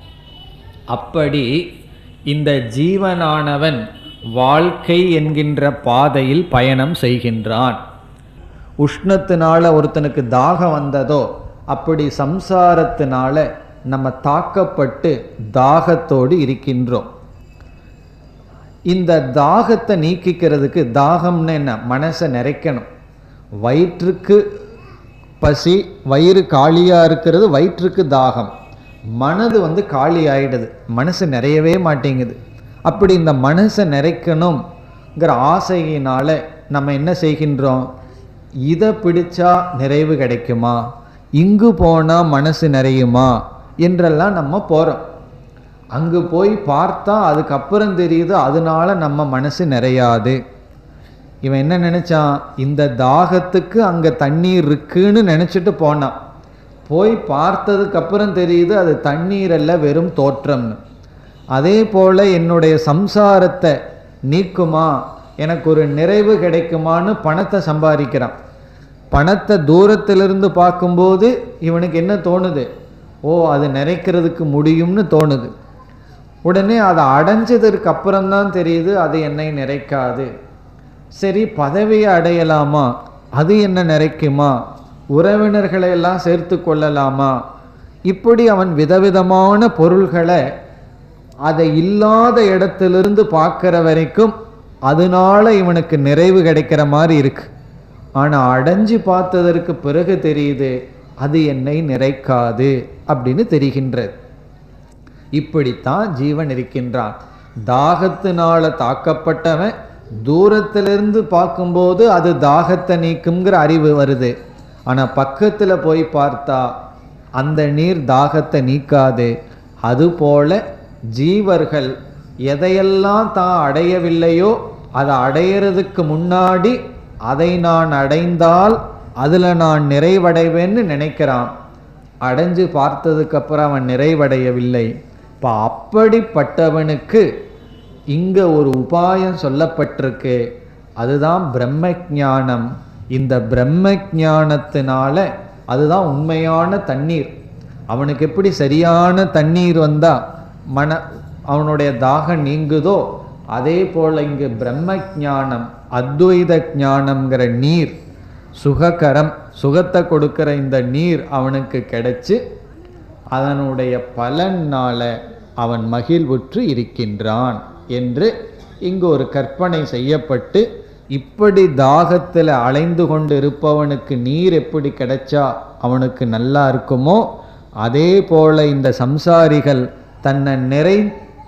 அப்படி இந்த ஜீவனானவன் வாழ்க்கை என்கின்ற பாதையில் பயணம் செய்கின்றான் உஷ்ணத்தினால ஒருத்தனுக்கு தாகம் வந்ததோ அப்படி சம்சாரத்தினால நம்ம தாக்கப்பட்டு தாகத்தோடு இருக்கின்றோம் இந்த தாகத்தை நீக்கிக்கிறதுக்கு தாகம்னு என்ன மனசை நிறைக்கணும் வயிற்றுக்கு பசி வயிறு காலியாக இருக்கிறது வயிற்றுக்கு தாகம் மனது வந்து காலி ஆயிடுது மனசு நிறையவே மாட்டேங்குது அப்படி இந்த மனசை நிறைக்கணுங்கிற ஆசையினால நம்ம என்ன செய்கின்றோம் இதை பிடிச்சா நிறைவு கிடைக்குமா இங்கு போனால் மனசு நிறையுமா என்றெல்லாம் நம்ம போகிறோம் அங்கு போய் பார்த்தா அதுக்கப்புறம் தெரியுது அதனால நம்ம மனசு நிறையாது இவன் என்ன நினைச்சான் இந்த தாகத்துக்கு அங்கே தண்ணீர் இருக்குன்னு நினச்சிட்டு போனான் போய் பார்த்ததுக்கு அப்புறம் தெரியுது அது தண்ணீர் அல்ல வெறும் தோற்றம்னு அதே போல் என்னுடைய சம்சாரத்தை நீக்குமா எனக்கு ஒரு நிறைவு கிடைக்குமான்னு பணத்தை சம்பாதிக்கிறான் பணத்தை தூரத்திலிருந்து பார்க்கும்போது இவனுக்கு என்ன தோணுது ஓ அது நிறைக்கிறதுக்கு முடியும்னு தோணுது உடனே அதை அடைஞ்சதற்கு அப்புறம்தான் தெரியுது அது என்னை நிறைக்காது சரி பதவியை அடையலாமா அது என்ன நிறைக்குமா உறவினர்களை எல்லாம் சேர்த்து கொள்ளலாமா இப்படி அவன் விதவிதமான பொருள்களை அதை இல்லாத இடத்திலிருந்து பார்க்குற வரைக்கும் அதனால இவனுக்கு நிறைவு கிடைக்கிற மாதிரி இருக்கு ஆனால் அடைஞ்சு பார்த்ததற்கு பிறகு தெரியுது அது என்னை நிறைக்காது அப்படின்னு தெரிகின்றது இப்படித்தான் ஜீவன் இருக்கின்றான் தாகத்தினால தாக்கப்பட்டவன் தூரத்திலிருந்து பார்க்கும்போது அது தாகத்தை நீக்குங்கிற அறிவு வருது ஆனால் பக்கத்தில் போய் பார்த்தா அந்த நீர் தாகத்தை நீக்காது அதுபோல ஜீவர்கள் எதையெல்லாம் தான் அடையவில்லையோ அதை அடையிறதுக்கு முன்னாடி அதை நான் அடைந்தால் அதில் நான் நிறைவடைவேன்னு நினைக்கிறான் அடைஞ்சு பார்த்ததுக்கப்புறம் அவன் நிறைவடையவில்லை இப்போ அப்படிப்பட்டவனுக்கு இங்கே ஒரு உபாயம் சொல்லப்பட்டிருக்கு அதுதான் பிரம்ம ஞானம் இந்த பிரம்ம ஞானத்தினால அதுதான் உண்மையான தண்ணீர் அவனுக்கு எப்படி சரியான தண்ணீர் வந்தால் மன அவனுடைய தாகம் நீங்குதோ அதே போல் இங்கு பிரம்ம ஞானம் அத்வைத ஞானம்ங்கிற நீர் சுககரம் சுகத்தை கொடுக்கிற இந்த நீர் அவனுக்கு கிடைச்சு அதனுடைய பலனால அவன் மகிழ்வுற்று இருக்கின்றான் என்று இங்கு ஒரு கற்பனை செய்யப்பட்டு இப்படி தாகத்தில் அலைந்து கொண்டு இருப்பவனுக்கு நீர் எப்படி கிடைச்சா அவனுக்கு நல்லா இருக்குமோ அதே போல இந்த சம்சாரிகள் தன்னை நிறை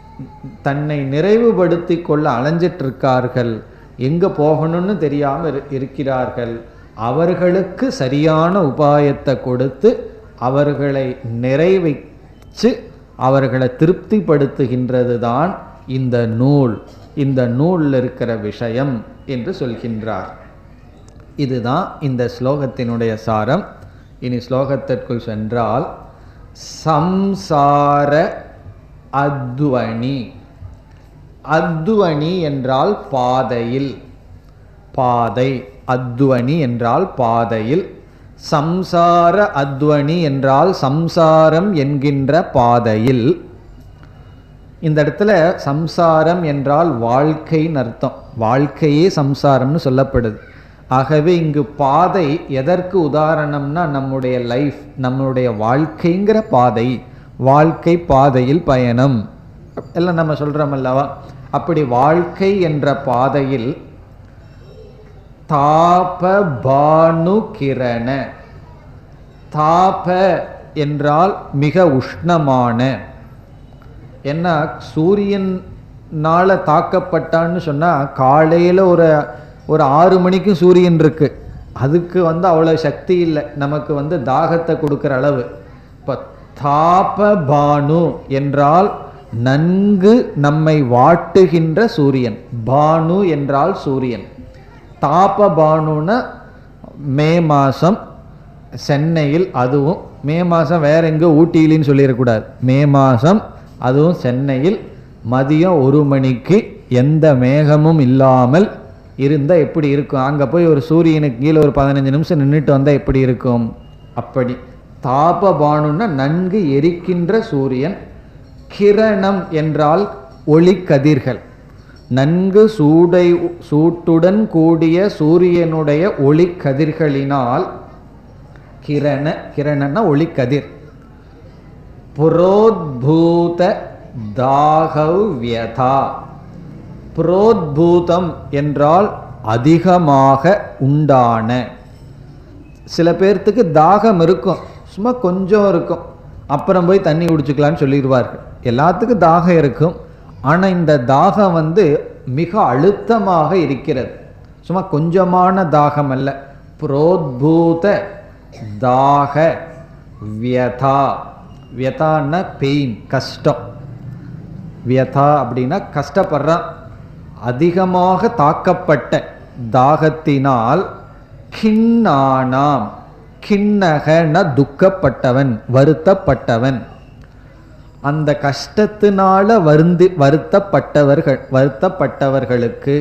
தன்னை நிறைவுபடுத்தி கொள்ள அலைஞ்சிட்டு இருக்கார்கள் எங்கே போகணும்னு தெரியாமல் இரு- இருக்கிறார்கள் அவர்களுக்கு சரியான உபாயத்தை கொடுத்து அவர்களை நிறைவேச்சு அவர்களை திருப்திப்படுத்துகின்றது தான் இந்த நூல் இந்த நூலில் இருக்கிற விஷயம் என்று சொல்கின்றார் இதுதான் இந்த ஸ்லோகத்தினுடைய சாரம் இனி ஸ்லோகத்திற்குள் சென்றால் சம்சார அத்வனி அத்வனி என்றால் பாதையில் பாதை அத்வனி என்றால் பாதையில் சம்சார அத்வனி என்றால் சம்சாரம் என்கின்ற பாதையில் இந்த இடத்துல சம்சாரம் என்றால் வாழ்க்கைன்னு அர்த்தம் வாழ்க்கையே சம்சாரம்னு சொல்லப்படுது ஆகவே இங்கு பாதை எதற்கு உதாரணம்னா நம்முடைய லைஃப் நம்முடைய வாழ்க்கைங்கிற பாதை வாழ்க்கை பாதையில் பயணம் எல்லாம் நம்ம சொல்கிறோம் அல்லவா அப்படி வாழ்க்கை என்ற பாதையில் தாப பானு கிரண தாப என்றால் மிக உஷ்ணமான என்ன சூரியனால தாக்கப்பட்டான்னு சொன்னால் காலையில் ஒரு ஒரு ஆறு மணிக்கு சூரியன் இருக்கு அதுக்கு வந்து அவ்வளோ சக்தி இல்லை நமக்கு வந்து தாகத்தை கொடுக்குற அளவு இப்போ தாப பானு என்றால் நன்கு நம்மை வாட்டுகின்ற சூரியன் பானு என்றால் சூரியன் தாப பானுன்னா மே மாதம் சென்னையில் அதுவும் மே மாதம் வேற எங்கே ஊட்டியிலின்னு சொல்லிடக்கூடாது மே மாதம் அதுவும் சென்னையில் மதியம் ஒரு மணிக்கு எந்த மேகமும் இல்லாமல் இருந்தால் எப்படி இருக்கும் அங்கே போய் ஒரு சூரியனுக்கு கீழே ஒரு பதினஞ்சு நிமிஷம் நின்றுட்டு வந்தால் எப்படி இருக்கும் அப்படி தாபபானுன்னா நன்கு எரிக்கின்ற சூரியன் கிரணம் என்றால் ஒளிக்கதிர்கள் நன்கு சூடை சூட்டுடன் கூடிய சூரியனுடைய ஒளிக்கதிர்களினால் கிரண கிரணன்னா ஒளிக்கதிர் புரோத்பூத தாகவ்யதா புரோத்பூதம் என்றால் அதிகமாக உண்டான சில பேர்த்துக்கு தாகம் இருக்கும் சும்மா கொஞ்சம் இருக்கும் அப்புறம் போய் தண்ணி குடிச்சுக்கலான்னு சொல்லிடுவார்கள் எல்லாத்துக்கும் தாகம் இருக்கும் ஆனால் இந்த தாகம் வந்து மிக அழுத்தமாக இருக்கிறது சும்மா கொஞ்சமான தாகம் அல்ல புரோத்பூத தாக வியதா வியதான்னா பெயின் கஷ்டம் வியதா அப்படின்னா கஷ்டப்படுறான் அதிகமாக தாக்கப்பட்ட தாகத்தினால் கிண்ணானாம் கிண்ணகன துக்கப்பட்டவன் வருத்தப்பட்டவன் அந்த கஷ்டத்தினால வருந்தி வருத்தப்பட்டவர்கள் வருத்தப்பட்டவர்களுக்கு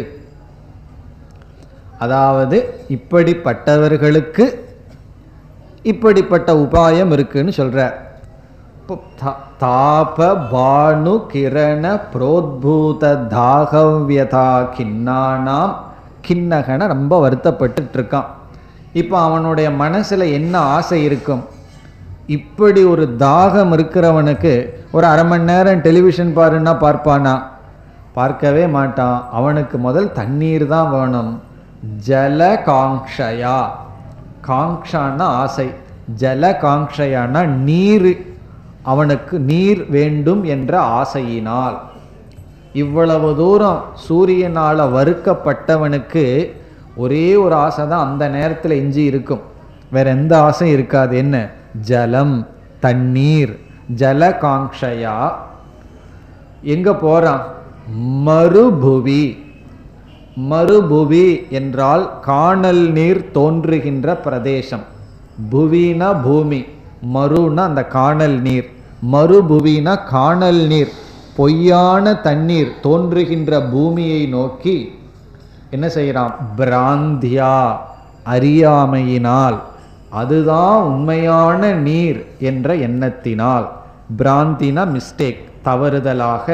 அதாவது இப்படிப்பட்டவர்களுக்கு இப்படிப்பட்ட உபாயம் இருக்குன்னு சொல்றார் இப்போ தா- தாப பானு கிரண புரோத்பூத தாகவ்யதா கிண்ணானாம் கிண்ணகன ரொம்ப வருத்தப்பட்டுட்டு இருக்கான் இப்போ அவனுடைய மனசுல என்ன ஆசை இருக்கும் இப்படி ஒரு தாகம் இருக்கிறவனுக்கு ஒரு அரை மணி நேரம் டெலிவிஷன் பாருன்னா பார்ப்பானா பார்க்கவே மாட்டான் அவனுக்கு முதல் தண்ணீர் தான் வேணும் ஜல காங்ஷயா காங்ஷான்னா ஆசை ஜல காங்ஷயானா நீர் அவனுக்கு நீர் வேண்டும் என்ற ஆசையினால் இவ்வளவு தூரம் சூரியனால் வறுக்கப்பட்டவனுக்கு ஒரே ஒரு ஆசை தான் அந்த நேரத்தில் எஞ்சி இருக்கும் வேற எந்த ஆசையும் இருக்காது என்ன ஜலம் தண்ணீர் ஜல காங்ஷயா எங்க போறான் மறுபுவி மறுபுவி என்றால் காணல் நீர் தோன்றுகின்ற பிரதேசம் புவினா பூமி மறுனா அந்த காணல் நீர் மறுபுவினா காணல் நீர் பொய்யான தண்ணீர் தோன்றுகின்ற பூமியை நோக்கி என்ன செய்கிறான் பிராந்தியா அறியாமையினால் அதுதான் உண்மையான நீர் என்ற எண்ணத்தினால் பிராந்தினா மிஸ்டேக் தவறுதலாக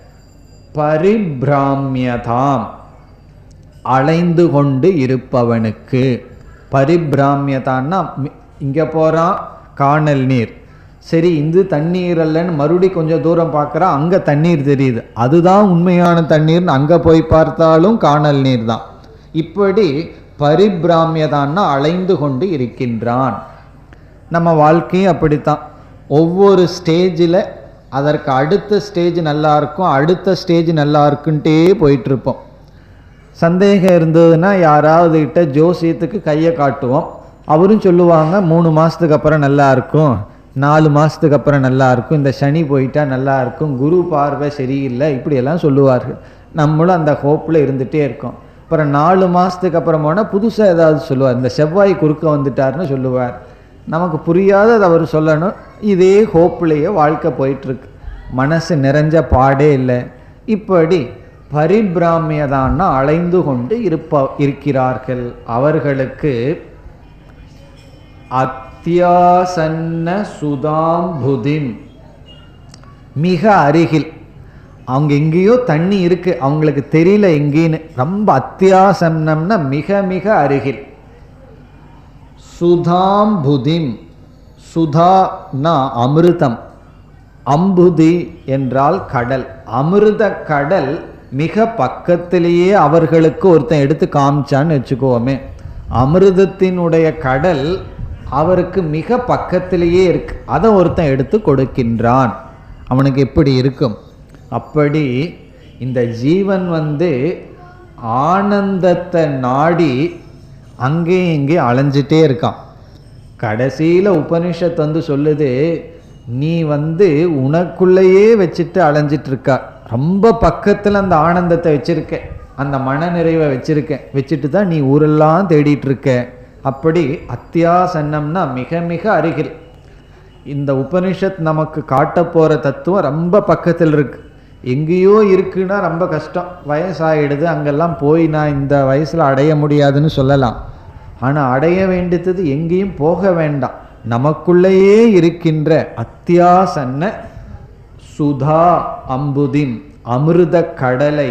பரிபிராமியதாம் அலைந்து கொண்டு இருப்பவனுக்கு பரிபிராமியதான்னா மி- இங்க போறான் காணல் நீர் சரி இது தண்ணீர் அல்லன்னு மறுபடி கொஞ்சம் தூரம் பார்க்கறான் அங்க தண்ணீர் தெரியுது அதுதான் உண்மையான தண்ணீர்னு அங்க போய் பார்த்தாலும் காணல் நீர் தான் இப்படி பரிபிராமியதான்னா அலைந்து கொண்டு இருக்கின்றான் நம்ம வாழ்க்கையும் அப்படித்தான் ஒவ்வொரு ஸ்டேஜில் அதற்கு அடுத்த ஸ்டேஜ் நல்லா இருக்கும் அடுத்த ஸ்டேஜ் நல்லா இருக்குன்ட்டே போயிட்டு இருப்போம் சந்தேகம் இருந்ததுன்னா யாராவது கிட்ட ஜோசியத்துக்கு கையை காட்டுவோம் அவரும் சொல்லுவாங்க மூணு மாதத்துக்கு அப்புறம் நல்லா இருக்கும் நாலு மாதத்துக்கு அப்புறம் நல்லா இருக்கும் இந்த சனி போயிட்டா நல்லா இருக்கும் குரு பார்வை சரியில்லை இப்படியெல்லாம் சொல்லுவார்கள் நம்மளும் அந்த ஹோப்பில் இருந்துகிட்டே இருக்கோம் அப்புறம் நாலு மாதத்துக்கு அப்புறம் போனால் புதுசாக ஏதாவது சொல்லுவார் இந்த செவ்வாய் குறுக்க வந்துட்டார்னு சொல்லுவார் நமக்கு புரியாதது அவர் சொல்லணும் இதே ஹோப்லேயே வாழ்க்கை போயிட்டுருக்கு மனசு நிறைஞ்ச பாடே இல்லை இப்படி பரிபிராமியதான்னா அலைந்து கொண்டு இருப்ப இருக்கிறார்கள் அவர்களுக்கு அத்தியாசன்ன சுதாம்புதிம் மிக அருகில் அவங்க எங்கேயோ தண்ணி இருக்கு அவங்களுக்கு தெரியல எங்கேன்னு ரொம்ப அத்தியாசன்னம்னா மிக மிக அருகில் சுதாம்புதிம் சுதானா அமிர்தம் அம்புதி என்றால் கடல் அமிர்த கடல் மிக பக்கத்திலேயே அவர்களுக்கு ஒருத்தன் எடுத்து காமிச்சான்னு வச்சுக்கோமே அமிர்தத்தினுடைய கடல் அவருக்கு மிக பக்கத்திலேயே இருக்கு அதை ஒருத்தன் எடுத்து கொடுக்கின்றான் அவனுக்கு எப்படி இருக்கும் அப்படி இந்த ஜீவன் வந்து ஆனந்தத்தை நாடி அங்கேயும் இங்கேயும் அலைஞ்சிட்டே இருக்கான் கடைசியில் உபனிஷத் வந்து சொல்லுது நீ வந்து உனக்குள்ளேயே வச்சுட்டு அலைஞ்சிட்டு இருக்கா ரொம்ப பக்கத்தில் அந்த ஆனந்தத்தை வச்சிருக்க அந்த மனநிறைவை வச்சிருக்க வச்சுட்டு தான் நீ ஊரெல்லாம் தேடிட்டு இருக்க அப்படி அத்தியாசன்னம்னா மிக மிக அருகில் இந்த உபனிஷத் நமக்கு காட்ட போகிற தத்துவம் ரொம்ப பக்கத்தில் இருக்கு எங்கேயோ இருக்குன்னா ரொம்ப கஷ்டம் வயசாயிடுது அங்கெல்லாம் போய் நான் இந்த வயசில் அடைய முடியாதுன்னு சொல்லலாம் ஆனால் அடைய வேண்டியது எங்கேயும் போக வேண்டாம் நமக்குள்ளேயே இருக்கின்ற அத்தியாசன்ன சுதா அம்புதின் அமிர்த கடலை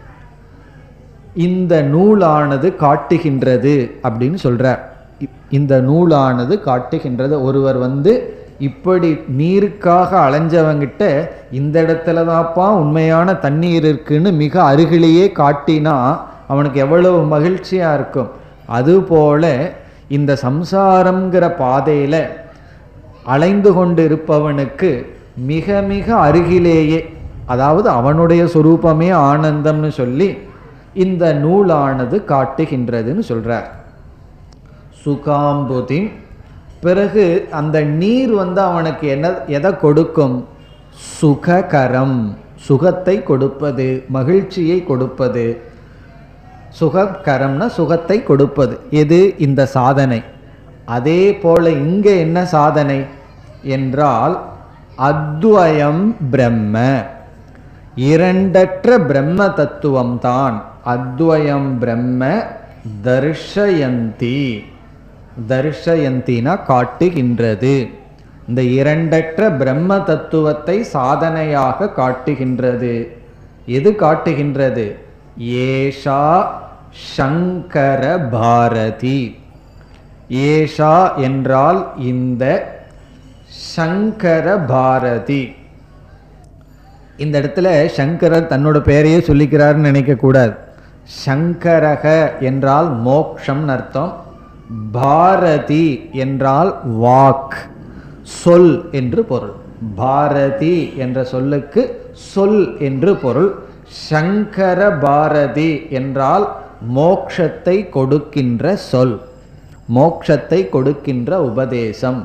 இந்த நூலானது காட்டுகின்றது அப்படின்னு சொல்றார் இ- இந்த நூலானது காட்டுகின்றது ஒருவர் வந்து இப்படி நீருக்காக அலைஞ்சவங்கிட்ட இந்த இடத்துல தான்ப்பா உண்மையான தண்ணீர் இருக்குன்னு மிக அருகிலேயே காட்டினா அவனுக்கு எவ்வளவு மகிழ்ச்சியா இருக்கும் அதுபோல இந்த சம்சாரம்ங்கிற பாதையில அலைந்து கொண்டு இருப்பவனுக்கு மிக மிக அருகிலேயே அதாவது அவனுடைய சொரூபமே ஆனந்தம்னு சொல்லி இந்த நூலானது காட்டுகின்றதுன்னு சொல்றார் சுகாம்புதி பிறகு அந்த நீர் வந்து அவனுக்கு என்ன எதை கொடுக்கும் சுககரம் சுகத்தை கொடுப்பது மகிழ்ச்சியை கொடுப்பது சுககரம்னா சுகத்தை கொடுப்பது எது இந்த சாதனை அதே போல இங்க என்ன சாதனை என்றால் அத்வயம் பிரம்ம இரண்டற்ற பிரம்ம தத்துவம் தான் அத்வயம் பிரம்ம தர்ஷயந்தி தர்ஷயந்தினா காட்டுகின்றது இந்த இரண்டற்ற பிரம்ம தத்துவத்தை சாதனையாக காட்டுகின்றது எது காட்டுகின்றது ஏஷா சங்கர பாரதி ஏஷா என்றால் இந்த சங்கர பாரதி இந்த இடத்துல சங்கரர் தன்னோட பெயரையே சொல்லிக்கிறாருன்னு நினைக்கக்கூடாது சங்கரக என்றால் மோக்ஷம்னு அர்த்தம் பாரதி என்றால் வாக் சொல் என்று பொருள் பாரதி என்ற சொல்லுக்கு சொல் என்று பொருள் சங்கர பாரதி என்றால் மோக்ஷத்தை கொடுக்கின்ற சொல் மோக்ஷத்தை கொடுக்கின்ற உபதேசம்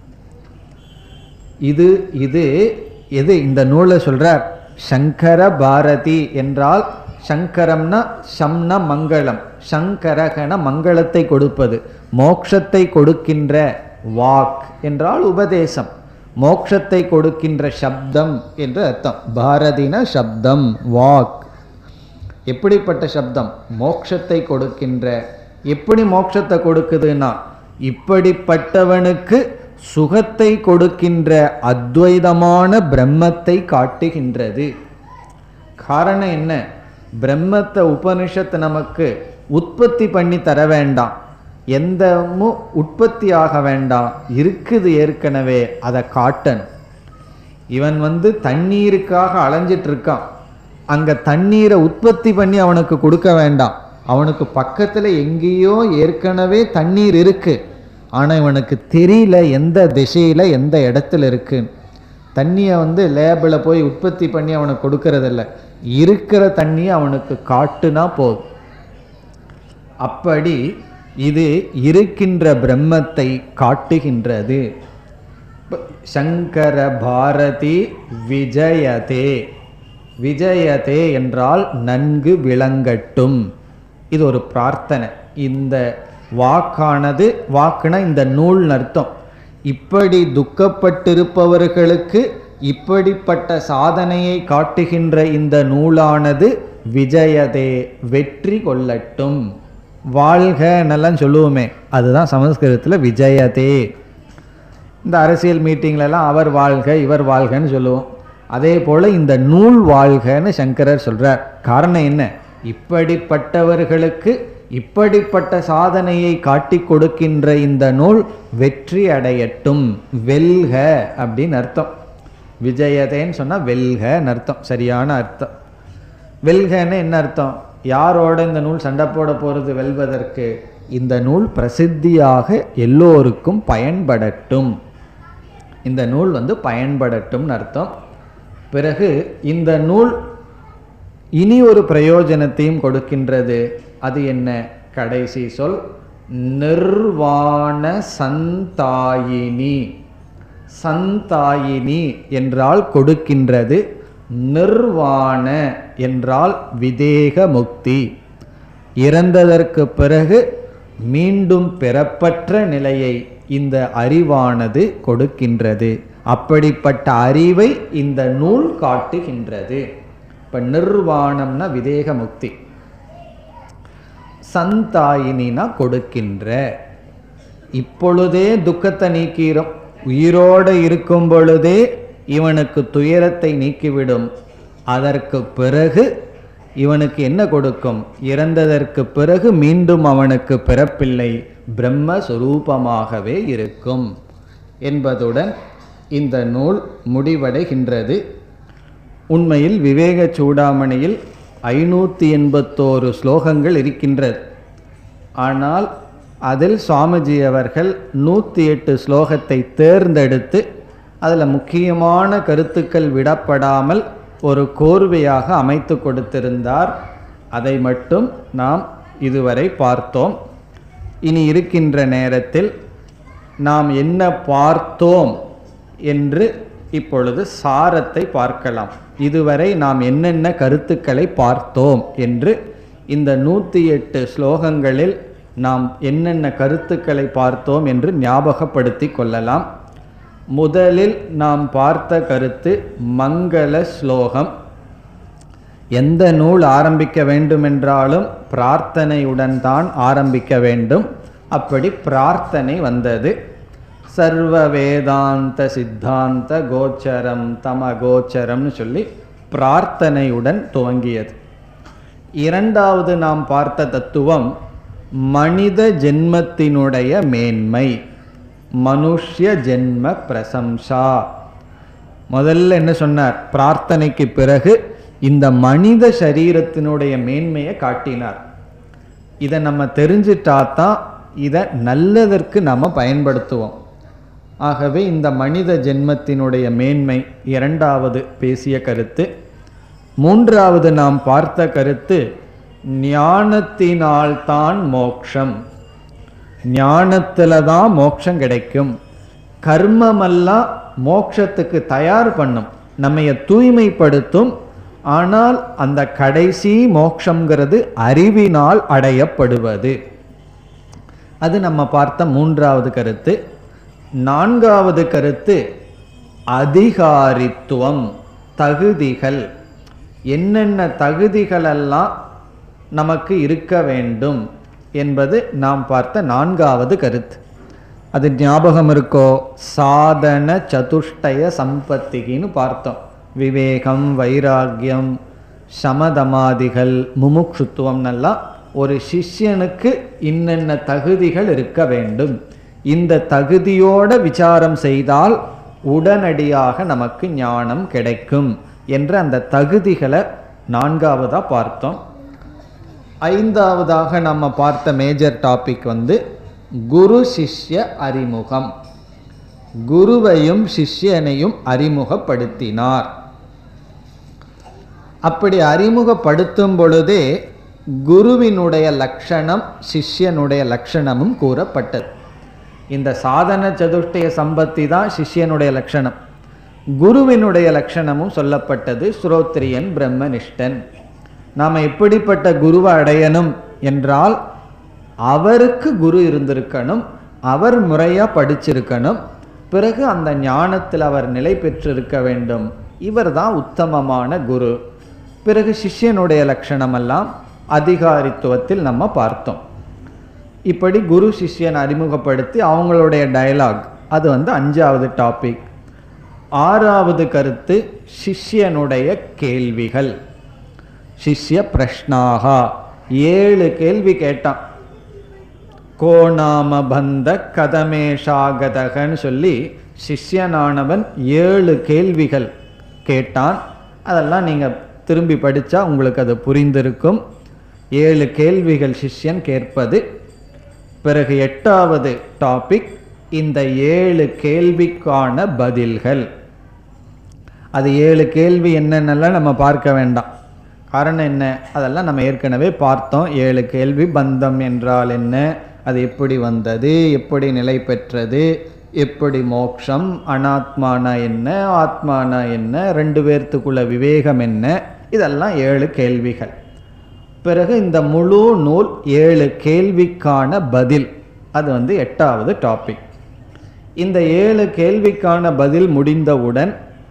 இது இது எது இந்த நூலை சொல்றார் சங்கர பாரதி என்றால் சங்கரம்னா சம்ன மங்களம் சங்கரகன மங்களத்தை கொடுப்பது மோக்ஷத்தை கொடுக்கின்ற வாக் என்றால் உபதேசம் மோக்ஷத்தை கொடுக்கின்ற சப்தம் என்று அர்த்தம் பாரதின சப்தம் வாக் எப்படிப்பட்ட சப்தம் மோட்சத்தை கொடுக்கின்ற எப்படி மோட்சத்தை கொடுக்குதுன்னா இப்படிப்பட்டவனுக்கு சுகத்தை கொடுக்கின்ற அத்வைதமான பிரம்மத்தை காட்டுகின்றது காரணம் என்ன பிரம்மத்தை உபனிஷத்து நமக்கு உற்பத்தி பண்ணி தர வேண்டாம் எந்தமும் உற்பத்தி ஆக வேண்டாம் இருக்குது ஏற்கனவே அதை காட்டணும் இவன் வந்து தண்ணீருக்காக அலைஞ்சிட்டு இருக்கான் அங்க தண்ணீரை உற்பத்தி பண்ணி அவனுக்கு கொடுக்க வேண்டாம் அவனுக்கு பக்கத்துல எங்கேயோ ஏற்கனவே தண்ணீர் இருக்கு ஆனா இவனுக்கு தெரியல எந்த திசையில எந்த இடத்துல இருக்கு தண்ணியை வந்து லேபில் போய் உற்பத்தி பண்ணி அவனுக்கு கொடுக்கறதில்ல இருக்கிற தண்ணியை அவனுக்கு காட்டுனா போதும் அப்படி இது இருக்கின்ற பிரம்மத்தை காட்டுகின்றது இப்ப சங்கர பாரதி விஜயதே விஜயதே என்றால் நன்கு விளங்கட்டும் இது ஒரு பிரார்த்தனை இந்த வாக்கானது வாக்குனா இந்த நூல் அர்த்தம் இப்படி துக்கப்பட்டிருப்பவர்களுக்கு இப்படிப்பட்ட சாதனையை காட்டுகின்ற இந்த நூலானது விஜயதே வெற்றி கொள்ளட்டும் வாழ்கன்னெல்லாம் சொல்லுவோமே அதுதான் சமஸ்கிருதத்தில் விஜயதே இந்த அரசியல் மீட்டிங்லலாம் அவர் வாழ்க இவர் வாழ்கன்னு சொல்லுவோம் அதே போல் இந்த நூல் வாழ்கன்னு சங்கரர் சொல்கிறார் காரணம் என்ன இப்படிப்பட்டவர்களுக்கு இப்படிப்பட்ட சாதனையை காட்டி கொடுக்கின்ற இந்த நூல் வெற்றி அடையட்டும் வெல்க அப்படின்னு அர்த்தம் விஜயதேன்னு சொன்னால் வெல்கன்னு அர்த்தம் சரியான அர்த்தம் வெல்கன்னு என்ன அர்த்தம் யாரோட இந்த நூல் சண்டை போட போகிறது வெல்வதற்கு இந்த நூல் பிரசித்தியாக எல்லோருக்கும் பயன்படட்டும் இந்த நூல் வந்து பயன்படட்டும்னு அர்த்தம் பிறகு இந்த நூல் இனி ஒரு பிரயோஜனத்தையும் கொடுக்கின்றது அது என்ன கடைசி சொல் நிர்வாண சந்தாயினி சந்தாயினி என்றால் கொடுக்கின்றது நிர்வாண என்றால் விதேக முக்தி இறந்ததற்கு பிறகு மீண்டும் பெறப்பற்ற நிலையை இந்த அறிவானது கொடுக்கின்றது அப்படிப்பட்ட அறிவை இந்த நூல் காட்டுகின்றது இப்ப நிர்வாணம்னா விதேக முக்தி சந்தாயினா கொடுக்கின்ற இப்பொழுதே துக்கத்தை நீக்கிறோம் உயிரோடு இருக்கும் பொழுதே இவனுக்கு துயரத்தை நீக்கிவிடும் அதற்கு பிறகு இவனுக்கு என்ன கொடுக்கும் இறந்ததற்கு பிறகு மீண்டும் அவனுக்கு பிறப்பில்லை பிரம்மஸ்வரூபமாகவே இருக்கும் என்பதுடன் இந்த நூல் முடிவடைகின்றது உண்மையில் விவேக சூடாமணியில் ஐநூற்றி எண்பத்தோரு ஸ்லோகங்கள் இருக்கின்றது ஆனால் அதில் சுவாமிஜி அவர்கள் நூற்றி எட்டு ஸ்லோகத்தை தேர்ந்தெடுத்து அதில் முக்கியமான கருத்துக்கள் விடப்படாமல் ஒரு கோர்வையாக அமைத்து கொடுத்திருந்தார் அதை மட்டும் நாம் இதுவரை பார்த்தோம் இனி இருக்கின்ற நேரத்தில் நாம் என்ன பார்த்தோம் என்று இப்பொழுது சாரத்தை பார்க்கலாம் இதுவரை நாம் என்னென்ன கருத்துக்களை பார்த்தோம் என்று இந்த நூற்றி எட்டு ஸ்லோகங்களில் நாம் என்னென்ன கருத்துக்களை பார்த்தோம் என்று ஞாபகப்படுத்தி கொள்ளலாம் முதலில் நாம் பார்த்த கருத்து மங்கள ஸ்லோகம் எந்த நூல் ஆரம்பிக்க வேண்டுமென்றாலும் பிரார்த்தனையுடன் தான் ஆரம்பிக்க வேண்டும் அப்படி பிரார்த்தனை வந்தது சர்வ வேதாந்த சித்தாந்த கோச்சரம் தம கோச்சரம்னு சொல்லி பிரார்த்தனையுடன் துவங்கியது இரண்டாவது நாம் பார்த்த தத்துவம் மனித ஜென்மத்தினுடைய மேன்மை மனுஷ்ய ஜென்ம பிரசம்சா முதல்ல என்ன சொன்னார் பிரார்த்தனைக்கு பிறகு இந்த மனித சரீரத்தினுடைய மேன்மையை காட்டினார் இதை நம்ம தெரிஞ்சிட்டா தான் இதை நல்லதற்கு நம்ம பயன்படுத்துவோம் ஆகவே இந்த மனித ஜென்மத்தினுடைய மேன்மை இரண்டாவது பேசிய கருத்து மூன்றாவது நாம் பார்த்த கருத்து ஞானத்தினால்தான் மோக்ஷம் ஞானத்தில் தான் மோட்சம் கிடைக்கும் கர்மமெல்லாம் மோட்சத்துக்கு தயார் பண்ணும் நம்மைய தூய்மைப்படுத்தும் ஆனால் அந்த கடைசி மோட்சங்கிறது அறிவினால் அடையப்படுவது அது நம்ம பார்த்த மூன்றாவது கருத்து நான்காவது கருத்து அதிகாரித்துவம் தகுதிகள் என்னென்ன தகுதிகளெல்லாம் நமக்கு இருக்க வேண்டும் என்பது நாம் பார்த்த நான்காவது கருத்து அது ஞாபகம் இருக்கோ சாதன சதுஷ்டய சம்பத்திகின்னு பார்த்தோம் விவேகம் வைராக்கியம் சமதமாதிகள் முமுட்சுத்துவம்னெல்லாம் ஒரு சிஷ்யனுக்கு இன்னென்ன தகுதிகள் இருக்க வேண்டும் இந்த தகுதியோட விசாரம் செய்தால் உடனடியாக நமக்கு ஞானம் கிடைக்கும் என்ற அந்த தகுதிகளை நான்காவதா பார்த்தோம் ஐந்தாவதாக நம்ம பார்த்த மேஜர் டாபிக் வந்து குரு சிஷ்ய அறிமுகம் குருவையும் சிஷ்யனையும் அறிமுகப்படுத்தினார் அப்படி அறிமுகப்படுத்தும் பொழுதே குருவினுடைய லட்சணம் சிஷ்யனுடைய லட்சணமும் கூறப்பட்டது இந்த சாதன சதுஷ்டய சம்பத்தி தான் சிஷ்யனுடைய லட்சணம் குருவினுடைய லட்சணமும் சொல்லப்பட்டது ஸ்ரோத்ரியன் பிரம்மனிஷ்டன் நாம் எப்படிப்பட்ட குருவை அடையணும் என்றால் அவருக்கு குரு இருந்திருக்கணும் அவர் முறையாக படிச்சிருக்கணும் பிறகு அந்த ஞானத்தில் அவர் நிலை பெற்றிருக்க வேண்டும் இவர் தான் உத்தமமான குரு பிறகு சிஷ்யனுடைய லட்சணமெல்லாம் அதிகாரித்துவத்தில் நம்ம பார்த்தோம் இப்படி குரு சிஷ்யன் அறிமுகப்படுத்தி அவங்களுடைய டயலாக் அது வந்து அஞ்சாவது டாபிக் ஆறாவது கருத்து சிஷ்யனுடைய கேள்விகள் சிஷ்ய பிரஷ்னாகா ஏழு கேள்வி கேட்டான் கோணாம பந்த கதமேஷாகதகன்னு சொல்லி சிஷ்யனானவன் ஏழு கேள்விகள் கேட்டான் அதெல்லாம் நீங்கள் திரும்பி படித்தா உங்களுக்கு அது புரிந்திருக்கும் ஏழு கேள்விகள் சிஷ்யன் கேட்பது பிறகு எட்டாவது டாபிக் இந்த ஏழு கேள்விக்கான பதில்கள் அது ஏழு கேள்வி என்னென்னலாம் நம்ம பார்க்க வேண்டாம் காரணம் என்ன அதெல்லாம் நம்ம ஏற்கனவே பார்த்தோம் ஏழு கேள்வி பந்தம் என்றால் என்ன அது எப்படி வந்தது எப்படி நிலை பெற்றது எப்படி மோக்ஷம் அனாத்மானா என்ன ஆத்மானா என்ன ரெண்டு பேர்த்துக்குள்ள விவேகம் என்ன இதெல்லாம் ஏழு கேள்விகள் பிறகு இந்த முழு நூல் ஏழு கேள்விக்கான பதில் அது வந்து எட்டாவது டாபிக் இந்த ஏழு கேள்விக்கான பதில் முடிந்தவுடன்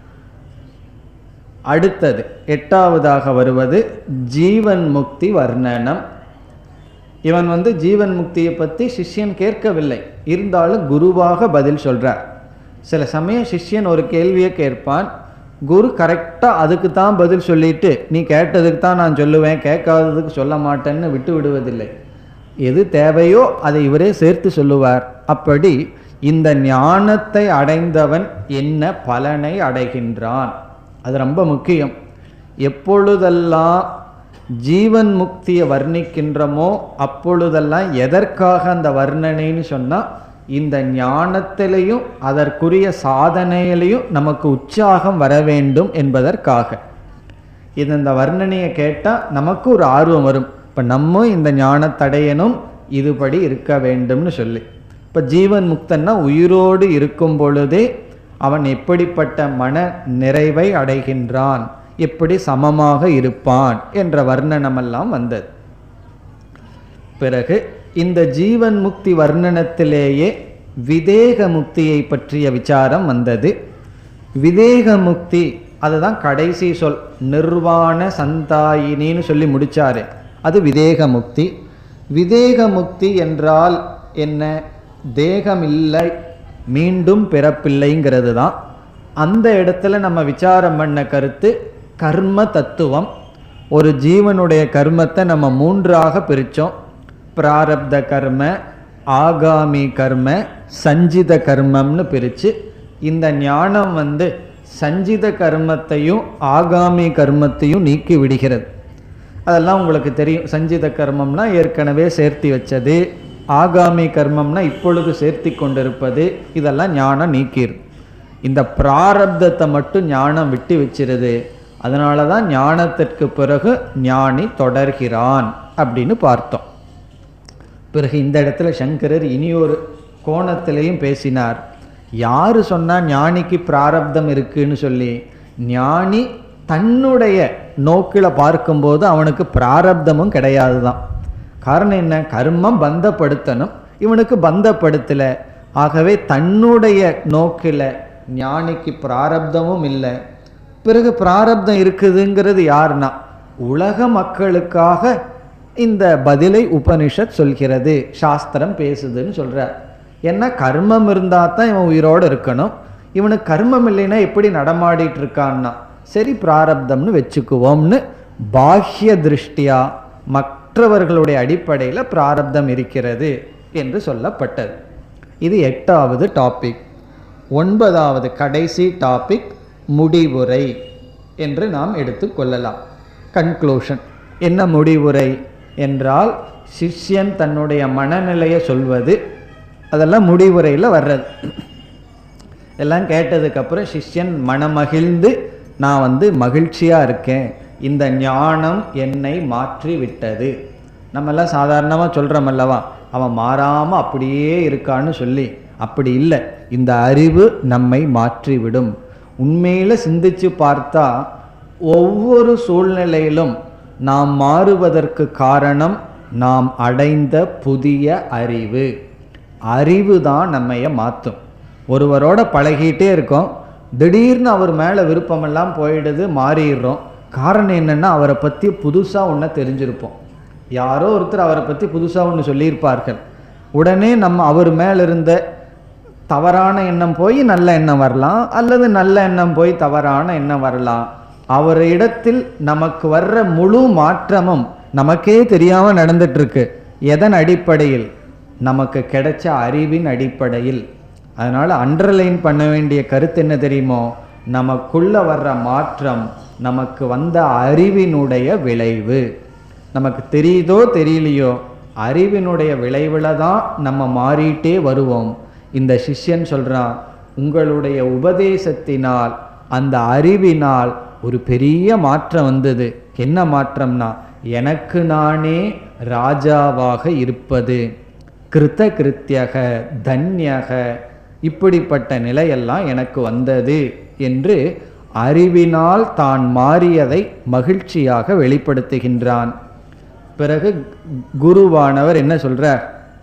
அடுத்தது எட்டாவதாக வருவது ஜீவன் முக்தி வர்ணனம் இவன் வந்து ஜீவன் முக்தியை பற்றி சிஷ்யன் கேட்கவில்லை இருந்தாலும் குருவாக பதில் சொல்றார் சில சமயம் சிஷ்யன் ஒரு கேள்வியை கேட்பான் குரு கரெக்டாக அதுக்கு தான் பதில் சொல்லிட்டு நீ கேட்டதுக்கு தான் நான் சொல்லுவேன் கேட்காததுக்கு சொல்ல மாட்டேன்னு விட்டு விடுவதில்லை எது தேவையோ அதை இவரே சேர்த்து சொல்லுவார் அப்படி இந்த ஞானத்தை அடைந்தவன் என்ன பலனை அடைகின்றான் அது ரொம்ப முக்கியம் எப்பொழுதெல்லாம் ஜீவன் முக்தியை வர்ணிக்கின்றமோ அப்பொழுதெல்லாம் எதற்காக அந்த வர்ணனைன்னு சொன்னால் இந்த ஞானத்திலையும் அதற்குரிய சாதனையிலையும் நமக்கு உற்சாகம் வர வேண்டும் என்பதற்காக இது இந்த வர்ணனையை கேட்டால் நமக்கு ஒரு ஆர்வம் வரும் இப்போ நம்ம இந்த ஞானத்தடையணும் இதுபடி இருக்க வேண்டும்னு சொல்லி இப்போ ஜீவன் முக்தன்னா உயிரோடு இருக்கும் பொழுதே அவன் எப்படிப்பட்ட மன நிறைவை அடைகின்றான் எப்படி சமமாக இருப்பான் என்ற வர்ணனமெல்லாம் வந்தது பிறகு இந்த ஜீவன் முக்தி வர்ணனத்திலேயே விதேக முக்தியை பற்றிய விசாரம் வந்தது விதேக முக்தி அதுதான் கடைசி சொல் நிர்வாண சந்தாயினின்னு சொல்லி முடிச்சாரு அது விதேக முக்தி விதேக முக்தி என்றால் என்ன தேகம் இல்லை மீண்டும் பிறப்பில்லைங்கிறது தான் அந்த இடத்துல நம்ம விசாரம் பண்ண கருத்து கர்ம தத்துவம் ஒரு ஜீவனுடைய கர்மத்தை நம்ம மூன்றாக பிரித்தோம் பிராரப்த கர்ம ஆகாமி கர்ம சஞ்சித கர்மம்னு பிரித்து இந்த ஞானம் வந்து சஞ்சித கர்மத்தையும் ஆகாமி கர்மத்தையும் நீக்கி விடுகிறது அதெல்லாம் உங்களுக்கு தெரியும் சஞ்சித கர்மம்னா ஏற்கனவே சேர்த்தி வச்சது ஆகாமி கர்மம்னா இப்பொழுது சேர்த்தி கொண்டிருப்பது இதெல்லாம் ஞானம் நீக்கிடும் இந்த பிராரப்தத்தை மட்டும் ஞானம் விட்டு வச்சிருது அதனால தான் ஞானத்திற்கு பிறகு ஞானி தொடர்கிறான் அப்படின்னு பார்த்தோம் பிறகு இந்த இடத்துல சங்கரர் இனி ஒரு கோணத்திலையும் பேசினார் யார் சொன்னால் ஞானிக்கு பிராரப்தம் இருக்குன்னு சொல்லி ஞானி தன்னுடைய நோக்கில் பார்க்கும்போது அவனுக்கு பிராரப்தமும் கிடையாது தான் காரணம் என்ன கர்மம் பந்தப்படுத்தணும் இவனுக்கு பந்தப்படுத்தலை ஆகவே தன்னுடைய நோக்கில் ஞானிக்கு பிராரப்தமும் இல்லை பிறகு பிராரப்தம் இருக்குதுங்கிறது யாருன்னா உலக மக்களுக்காக இந்த பதிலை உபனிஷத் சொல்கிறது சாஸ்திரம் பேசுதுன்னு சொல்றார் ஏன்னா கர்மம் இருந்தால் தான் இவன் உயிரோடு இருக்கணும் இவனுக்கு கர்மம் இல்லைன்னா எப்படி நடமாடிட்டு இருக்கான்னா சரி பிராரப்தம்னு வச்சுக்குவோம்னு பாஹ்ய திருஷ்டியா மற்றவர்களுடைய அடிப்படையில் பிராரப்தம் இருக்கிறது என்று சொல்லப்பட்டது இது எட்டாவது டாபிக் ஒன்பதாவது கடைசி டாபிக் முடிவுரை என்று நாம் எடுத்துக்கொள்ளலாம் கன்க்ளூஷன் என்ன முடிவுரை என்றால் சிஷ்யன் தன்னுடைய மனநிலையை சொல்வது அதெல்லாம் முடிவுரையில் வர்றது எல்லாம் கேட்டதுக்கப்புறம் சிஷ்யன் மனமகிழ்ந்து நான் வந்து மகிழ்ச்சியாக இருக்கேன் இந்த ஞானம் என்னை மாற்றி விட்டது நம்மெல்லாம் சாதாரணமாக சொல்கிறோம் அல்லவா அவன் மாறாமல் அப்படியே இருக்கான்னு சொல்லி அப்படி இல்லை இந்த அறிவு நம்மை மாற்றிவிடும் உண்மையில் சிந்திச்சு பார்த்தா ஒவ்வொரு சூழ்நிலையிலும் நாம் மாறுவதற்கு காரணம் நாம் அடைந்த புதிய அறிவு அறிவு தான் நம்மைய மாற்றும் ஒருவரோட பழகிட்டே இருக்கோம் திடீர்னு அவர் மேலே விருப்பமெல்லாம் போயிடுது மாறிடுறோம் காரணம் என்னென்னா அவரை பற்றி புதுசாக ஒன்றை தெரிஞ்சிருப்போம் யாரோ ஒருத்தர் அவரை பற்றி புதுசாக ஒன்று சொல்லியிருப்பார்கள் உடனே நம்ம அவர் மேல இருந்த தவறான எண்ணம் போய் நல்ல எண்ணம் வரலாம் அல்லது நல்ல எண்ணம் போய் தவறான எண்ணம் வரலாம் அவர் இடத்தில் நமக்கு வர்ற முழு மாற்றமும் நமக்கே தெரியாம நடந்துட்டு இருக்கு எதன் அடிப்படையில் நமக்கு கிடைச்ச அறிவின் அடிப்படையில் அதனால அண்டர்லைன் பண்ண வேண்டிய கருத்து என்ன தெரியுமோ நமக்குள்ள வர்ற மாற்றம் நமக்கு வந்த அறிவினுடைய விளைவு நமக்கு தெரியுதோ தெரியலையோ அறிவினுடைய விளைவில் தான் நம்ம மாறிட்டே வருவோம் இந்த சிஷ்யன் சொல்றான் உங்களுடைய உபதேசத்தினால் அந்த அறிவினால் ஒரு பெரிய மாற்றம் வந்தது என்ன மாற்றம்னா எனக்கு நானே ராஜாவாக இருப்பது கிருத்த கிருத்தியக தன்யக இப்படிப்பட்ட நிலையெல்லாம் எனக்கு வந்தது என்று அறிவினால் தான் மாறியதை மகிழ்ச்சியாக வெளிப்படுத்துகின்றான் பிறகு குருவானவர் என்ன சொல்றார்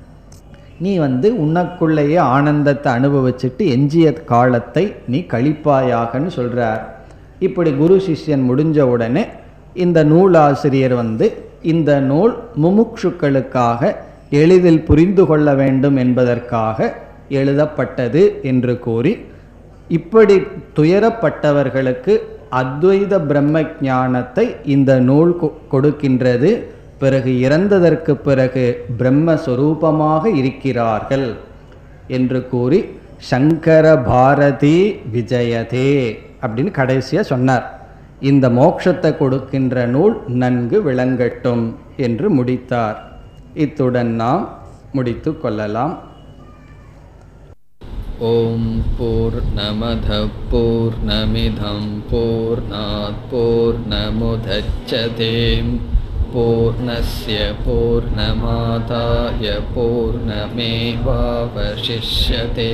நீ வந்து உனக்குள்ளேயே ஆனந்தத்தை அனுபவிச்சுட்டு எஞ்சிய காலத்தை நீ கழிப்பாயாகன்னு சொல்றார் இப்படி குரு சிஷ்யன் முடிஞ்ச உடனே இந்த நூலாசிரியர் வந்து இந்த நூல் முமுட்சுக்களுக்காக எளிதில் புரிந்து கொள்ள வேண்டும் என்பதற்காக எழுதப்பட்டது என்று கூறி இப்படி துயரப்பட்டவர்களுக்கு அத்வைத பிரம்ம ஞானத்தை இந்த நூல் கொ- கொடுக்கின்றது பிறகு இறந்ததற்கு பிறகு பிரம்மஸ்வரூபமாக இருக்கிறார்கள் என்று கூறி சங்கர பாரதி விஜயதே அப்படின்னு கடைசியாக சொன்னார் இந்த மோட்சத்தை கொடுக்கின்ற நூல் நன்கு விளங்கட்டும் என்று முடித்தார் இத்துடன் நாம் முடித்து கொள்ளலாம் ॐ पूर्णमधः पूर्णमिधं पूर्णात् पूर्णमुदच्छते पूर्णस्य पूर्णमादाय पूर्णमेवावशिष्यते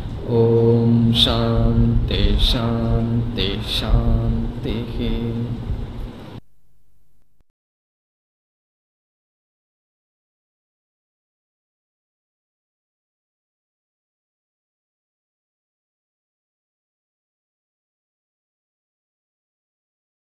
ॐ शान्ति शान्ति शान्तिः